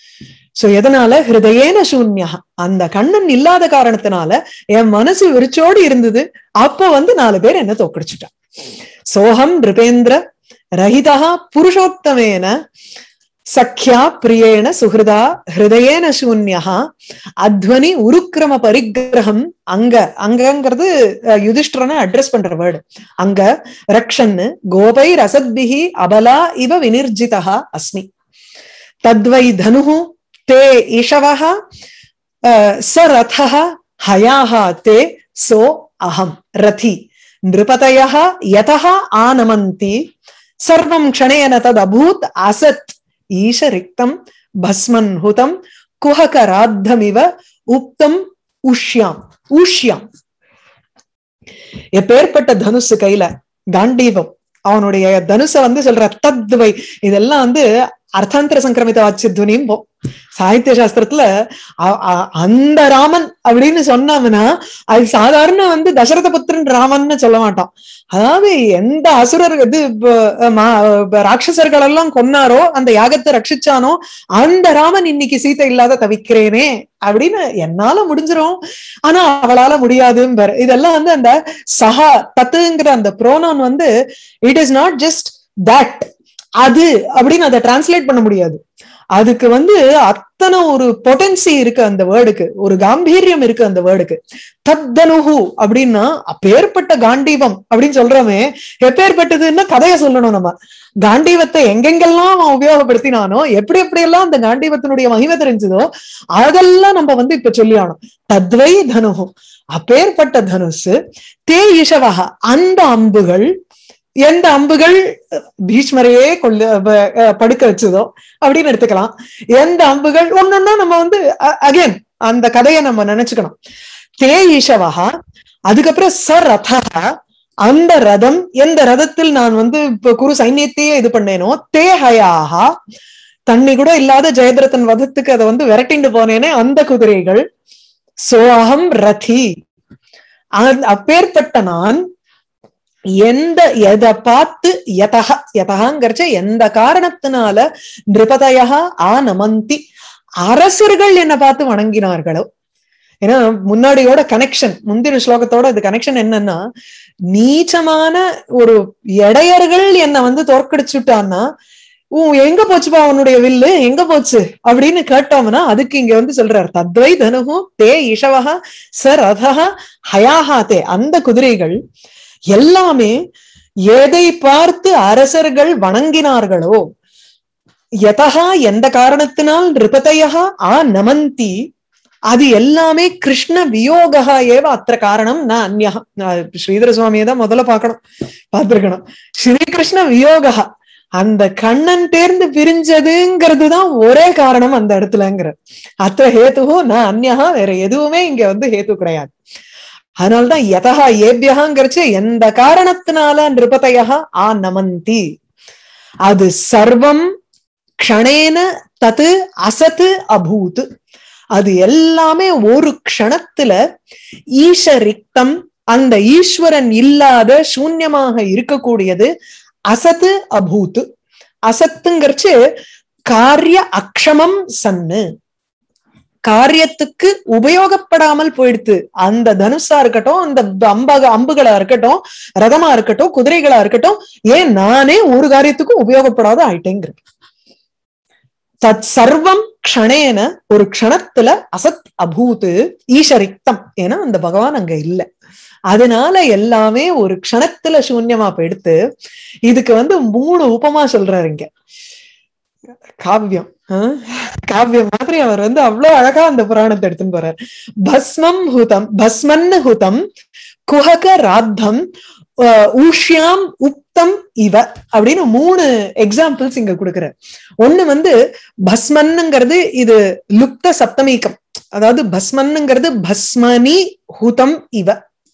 சோ எதனால ஹிருதயேன சூன்யா அந்த கண்ணன் இல்லாத காரணத்தினால என் மனசு விரிச்சோடு இருந்தது அப்போ வந்து நாலு பேர் என்ன தோக்கடிச்சுட்டான் சோகம் நிருபேந்திர ரஹிதா புருஷோத்தமேன சக்யா பிரியேன சுஹிருதா ஹிருதயேன சூன்யா அத்வனி உருக்கிரம பரிகிரகம் அங்க அங்கங்கிறது அஹ், யுதிஷ்டரனை அட்ரஸ் பண்ற வேர்டு அங்க ரக்ஷன்னு கோபை ரசத்பிகி அபலா இவ வினிர்ஜிதா அஸ்மி தத்வை தனுः ते इषवः अ, स रथः हयाः ते सो अहम् रथि नृपतयः यतः आनमन्ति सर्वं क्षणेन तदभूत् असत् ईशरिक्तम् भस्मन्हुतम् कुहकराद्धमिव उक्तम् उष्याम् ஊஷ்யாம் எப்பேற்பட்ட தனுசு கையில காண்டீபம் அவனுடைய தனுசை வந்து சொல்ற தத்வை இதெல்லாம் வந்து அர்த்தாந்தர சங்கிரமித வாச்சியத்வனியும் போ சாகித்ய சாஸ்திரத்துல அ- அ- அந்த ராமன் அப்படின்னு சொன்னவனா அது சாதாரண வந்து தசரத புத்திரன் ராமன்னு சொல்ல மாட்டான் அதாவது எந்த அசுரர் இது இப்ப, மா- இப்ப ராட்சசர்கள் எல்லாம் கொன்னாரோ அந்த யாகத்தை ரட்சிச்சானோ அந்த ராமன் இன்னைக்கு சீதை இல்லாத தவிக்கிறேனே அப்படின்னு என்னால முடிஞ்சிரும் ஆனா அவளால முடியாதுன்னு இதெல்லாம் வந்து அந்த சஹா தத்துங்கிற அந்த ப்ரோனோன் வந்து it is not just that அது அப்படின்னு அதை டிரான்ஸ்லேட் பண்ண முடியாது அதுக்கு வந்து அத்தனை ஒரு பொட்டன்சி இருக்கு அந்த வேர்டுக்கு ஒரு காம்பீரியம் இருக்கு அந்த வேர்டுக்கு தத்தனுகு அப்படின்னா அப்பேற்பட்ட காண்டீவம் அப்படின்னு சொல்றோமே எப்பேற்பட்டதுன்னா கதையை சொல்லணும் நம்ம காண்டீவத்தை எங்கெங்கெல்லாம் அவன் உபயோகப்படுத்தினானோ எப்படி எப்படியெல்லாம் அந்த காண்டீவத்தினுடைய மகிமை தெரிஞ்சதோ அதெல்லாம் நம்ம வந்து இப்ப சொல்லி ஆனோம் தத்வை தனுகு அப்பேற்பட்ட தனுசு தே இஷவக அந்த அம்புகள் எந்த அம்புகள் பீஷ்மரையே கொள்ள ப- அஹ் படுக்க வச்சதோ அப்படின்னு எடுத்துக்கலாம் எந்த அம்புகள் ஒன்னொன்னா நம்ம வந்து அகைன் அந்த கதையை நம்ம நினைச்சுக்கணும் தே ஈஷவஹா அதுக்கப்புறம் ச ரதஹ அந்த ரதம் எந்த ரதத்தில் நான் வந்து இப்ப குரு சைன்யத்தையே இது பண்ணேனோ தே ஹயாஹா தண்ணி கூட இல்லாத ஜெயத்ரதன் வதத்துக்கு அதை வந்து விரட்டிண்டு போனேனே அந்த குதிரைகள் சோகம் ரதி அந்த- அப்பேற்பட்ட நான் எந்த எதை பார்த்து யதக யதகாங்கிறச்ச எந்த காரணத்தினால நிருபதயா ஆ நமந்தி அரசர்கள் என்ன பார்த்து வணங்கினார்களோ ஏன்னா முன்னாடியோட கனெக்ஷன் முந்தின ஸ்லோகத்தோட இது கனெக்ஷன் என்னன்னா நீச்சமான ஒரு இடையர்கள் என்ன வந்து தோற்கடிச்சுட்டான்னா ஊ எங்க போச்சுப்பா அவனுடைய வில்லு எங்க போச்சு அப்படின்னு கேட்டோம்னா அதுக்கு இங்க வந்து சொல்றார் தத்வை தனுகு தே இஷவஹா ச ரதஹா ஹயாஹா தே அந்த குதிரைகள் எல்லாமே எதை பார்த்து அரசர்கள் வணங்கினார்களோ யதகா எந்த காரணத்தினால் நிருபதையா ஆ நமந்தி அது எல்லாமே கிருஷ்ண வியோகா ஏவ அத்த காரணம் நான் அந்யா ஸ்ரீதர சுவாமியை தான் முதல்ல பார்க்கணும் பார்த்திருக்கணும் ஸ்ரீகிருஷ்ண வியோகா அந்த கண்ணன் தேர்ந்து பிரிஞ்சதுங்கிறது தான் ஒரே காரணம் அந்த இடத்துலங்கிற அத்த ஹேத்துவோ நான் அந்யா வேற எதுவுமே இங்க வந்து ஹேத்து கிடையாது அதனால்தான் யதா ஏபியகாங்கிறச்சு எந்த காரணத்தினால நிருபதையா ஆ நமந்தி அது சர்வம் க்ஷணேன தத்து அசத்து அபூத் அது எல்லாமே ஒரு க்ஷணத்துல ஈஷரிக்தம் அந்த ஈஸ்வரன் இல்லாத சூன்யமாக இருக்கக்கூடியது அசத்து அபூத் அசத்துங்கிறச்சு காரிய அக்ஷமம் சன்னு காரியத்துக்கு உபயோகப்படாமல் போயிடுத்து அந்த தனுஷா இருக்கட்டும் அந்த அம்பக அம்புகளா இருக்கட்டும் ரதமா இருக்கட்டும் குதிரைகளா இருக்கட்டும் ஏன் நானே ஒரு காரியத்துக்கும் உபயோகப்படாத ஆயிட்டேங்கிறது தத் சர்வம் க்ஷணேன ஒரு க்ஷணத்துல அசத் அபூத்து ஈஷரிக்தம் ஏன்னா அந்த பகவான் அங்க இல்ல அதனால எல்லாமே ஒரு க்ஷணத்துல சூன்யமா போயிடுத்து இதுக்கு வந்து மூணு உபமா சொல்றாரு இங்க காவியம் ஆஹ் காவியம் மாதிரி அவர் வந்து அவ்வளவு அழகா அந்த புராணத்தை எடுத்துன்னு போறார் பஸ்மம் ஹுதம் பஸ்மன்னு ஹுதம் குஹக ராத்தம் ஊஷ்யாம் உப்தம் இவ அப்படின்னு மூணு எக்ஸாம்பிள்ஸ் இங்க கொடுக்குற ஒண்ணு வந்து பஸ்மன்னுங்கிறது இது லுப்த சப்தமீக்கம் அதாவது பஸ்மன்னுங்கிறது பஸ்மனி ஹுதம் இவ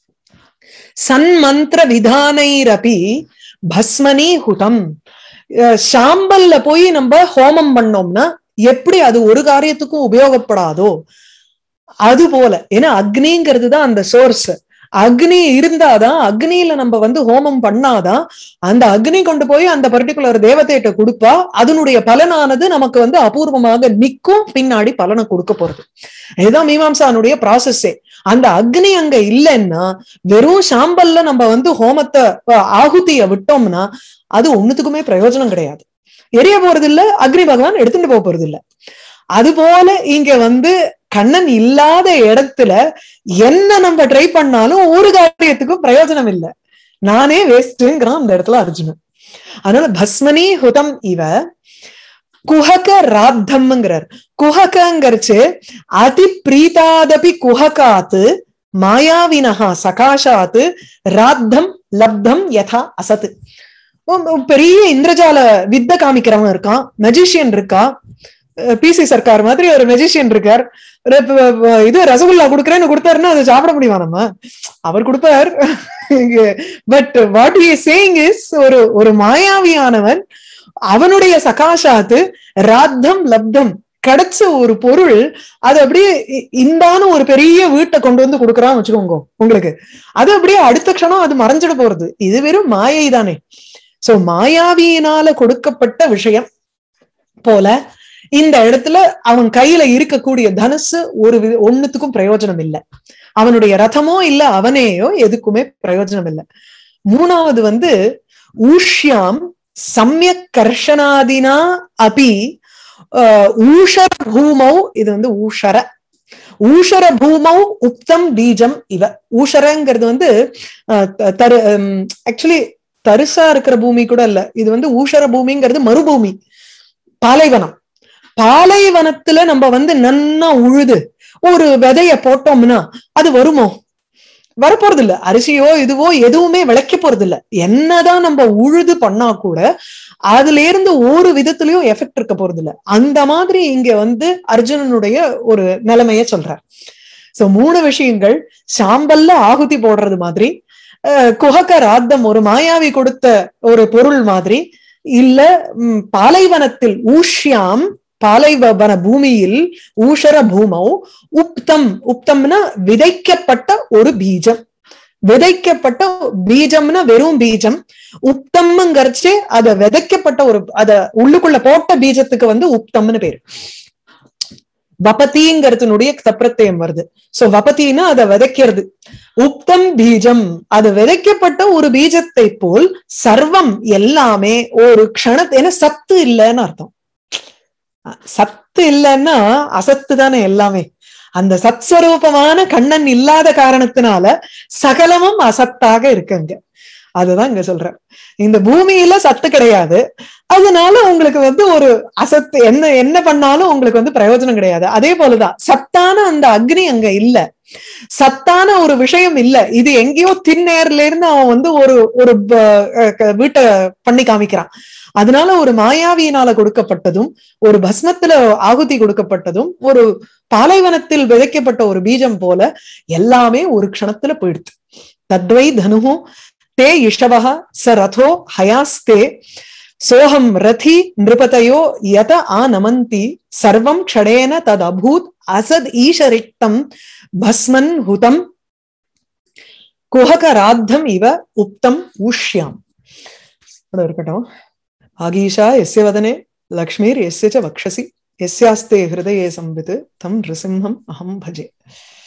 சன்மந்திர விதானைரபி பஸ்மனி ஹுதம் சாம்பல்ல போய் நம்ம ஹோமம் பண்ணோம்னா எப்படி அது ஒரு காரியத்துக்கும் உபயோகப்படாதோ அது போல ஏன்னா அக்னிங்கிறது தான் அந்த சோர்ஸ் அக்னி இருந்தாதான் அக்னியில நம்ம வந்து ஹோமம் பண்ணாதான் அந்த அக்னி கொண்டு போய் அந்த பர்டிகுலர் தேவதையிட்ட கொடுப்பா அதனுடைய பலனானது நமக்கு வந்து அபூர்வமாக நிக்கும் பின்னாடி பலனை கொடுக்க போறது இதுதான் மீமாம்சானுடைய ப்ராசஸே அந்த அக்னி அங்க இல்லைன்னா வெறும் சாம்பல்ல நம்ம வந்து ஹோமத்தை ஆகுதிய விட்டோம்னா அது ஒண்ணுத்துக்குமே பிரயோஜனம் கிடையாது எரிய போறது இல்ல அக்னி பகவான் எடுத்துட்டு போக போறது இல்ல அது போல இங்க வந்து கண்ணன் இல்லாத இடத்துல என்ன நம்ம ட்ரை பண்ணாலும் ஒரு காரியத்துக்கும் பிரயோஜனம் இல்லை நானே வேஸ்ட்ங்கிறான் அந்த இடத்துல அர்ஜுனன் அதனால பஸ்மனி ஹுதம் இவ குஹக ராத்தம்ங்கிறார் குஹகங்கிறச்சு அதி பிரீதாதபி குஹகாத்து மாயாவினஹா சகாஷாத்து ராத்தம் லப்தம் யதா அசத்து பெரிய இந்திரஜால வித்த காமிக்கிறவன் இருக்கான் மெஜிஷியன் இருக்கா பிசி சர்க்கார் மாதிரி ஒரு மெஜிஷியன் இருக்கார் இது ரசகுல்லா கொடுக்குறேன்னு கொடுத்தாருன்னா அதை சாப்பிட முடியுமா நம்ம அவர் கொடுப்பார் but what you saying is ஒரு ஒரு மாயாவியானவன் அவனுடைய சகாஷாத்து ராத்தம் லப்தம் கிடைச்ச ஒரு பொருள் அது அப்படியே இந்தான ஒரு பெரிய வீட்டை கொண்டு வந்து கொடுக்குறான்னு வச்சுக்கோங்க உங்களுக்கு அது அப்படியே அடுத்த க்ஷணம் அது மறைஞ்சிட போறது இது வெறும் மாயை தானே சோ மாயாவியினால கொடுக்கப்பட்ட விஷயம் போல இந்த இடத்துல அவன் கையில இருக்கக்கூடிய தனுசு ஒரு ஒண்ணுத்துக்கும் பிரயோஜனம் இல்லை அவனுடைய ரதமோ இல்ல அவனேயோ எதுக்குமே பிரயோஜனம் இல்லை மூணாவது வந்து ஊஷ்யாம் சமயக் கர்ஷனாதினா அபி ஊஷர பூமௌ இது வந்து ஊஷர ஊஷர பூமௌ உப்தம் பீஜம் இவ ஊஷரங்கிறது வந்து தரு ஆக்சுவலி தரிசா இருக்கிற பூமி கூட இல்ல இது வந்து ஊஷர பூமிங்கிறது மறுபூமி பாலைவனம் பாலைவனத்துல நம்ம வந்து நன்னா உழுது ஒரு விதைய போட்டோம்னா அது வருமோ வரப்போறது இல்ல அரிசியோ இதுவோ எதுவுமே விளைக்க போறது இல்ல என்னதான் நம்ம உழுது பண்ணா கூட அதுல இருந்து ஒரு விதத்திலயும் எஃபெக்ட் இருக்க போறது இல்ல அந்த மாதிரி இங்க வந்து அர்ஜுனனுடைய ஒரு நிலைமைய சொல்றார் சோ மூணு விஷயங்கள் சாம்பல்ல ஆகுதி போடுறது மாதிரி குஹக ராத்தம் ஒரு மாயாவி கொடுத்த ஒரு பொருள் மாதிரி இல்ல ம், பாலைவனத்தில் ஊஷ்யாம் பாலைவன பூமியில் ஊஷர பூமௌ உப்தம் உப்தம்னா விதைக்கப்பட்ட ஒரு பீஜம் விதைக்கப்பட்ட பீஜம்னா வெறும் பீஜம் உப்தம்ங்கிறச்சு அத விதைக்கப்பட்ட ஒரு அத உள்ளுக்குள்ள போட்ட பீஜத்துக்கு வந்து உப்தம்னு பேரு வபதிங்கிறதுனுடைய தப்பிரத்தயம் வருது சோ வபத்தின்னா அதை விதைக்கிறது உப்தம் பீஜம் அது விதைக்கப்பட்ட ஒரு பீஜத்தை போல் சர்வம் எல்லாமே ஒரு க்ஷணத் ஏன்னா சத்து இல்லைன்னு அர்த்தம் சத்து இல்லைன்னா அசத்து தானே எல்லாமே அந்த சத்ஸ்வரூபமான கண்ணன் இல்லாத காரணத்தினால சகலமும் அசத்தாக இருக்குங்க அதுதான் இங்க சொல்றேன் இந்த பூமியில சத்து கிடையாது அதனால உங்களுக்கு வந்து ஒரு அசத்து என்ன என்ன பண்ணாலும் உங்களுக்கு வந்து பிரயோஜனம் கிடையாது அதே போலதான் சத்தான அந்த அக்னி அங்க இல்ல சத்தான ஒரு விஷயம் இல்ல இது எங்கேயோ திண்ணேர்ல இருந்து அவன் வந்து ஒரு ஒரு ப- அஹ் க- வீட்டை பண்ணி காமிக்கிறான் அதனால ஒரு மாயாவியினால கொடுக்கப்பட்டதும் ஒரு பஸ்மத்துல ஆகுதி கொடுக்கப்பட்டதும் ஒரு பாலைவனத்தில் விதைக்கப்பட்ட ஒரு பீஜம் போல எல்லாமே ஒரு க்ஷணத்துல போயிடுது தத்வை தனுஹு தே இஷவः ச ரதோ ஹயாஸ்தே சோகம் ரதி நிருபதயோ யத ஆநமந்தி சர்வம் க்ஷடேன தத் அபூத் அசத் ஈஷரிக்தம் பஸ்மன் ஹுதம் குஹகராத்தம் இவ உப்தம் ஊஷ்யாம் இதோ இருக்கட்டும் ஆகீஷா எஸ்ய வதனே லக்ஷ்மீர் எஸ்ய ச வக்ஷசி எஸ்யாஸ்தே ஹிருதயே சம்வித் தம் நிருசிம்ஹம் அஹம் பஜே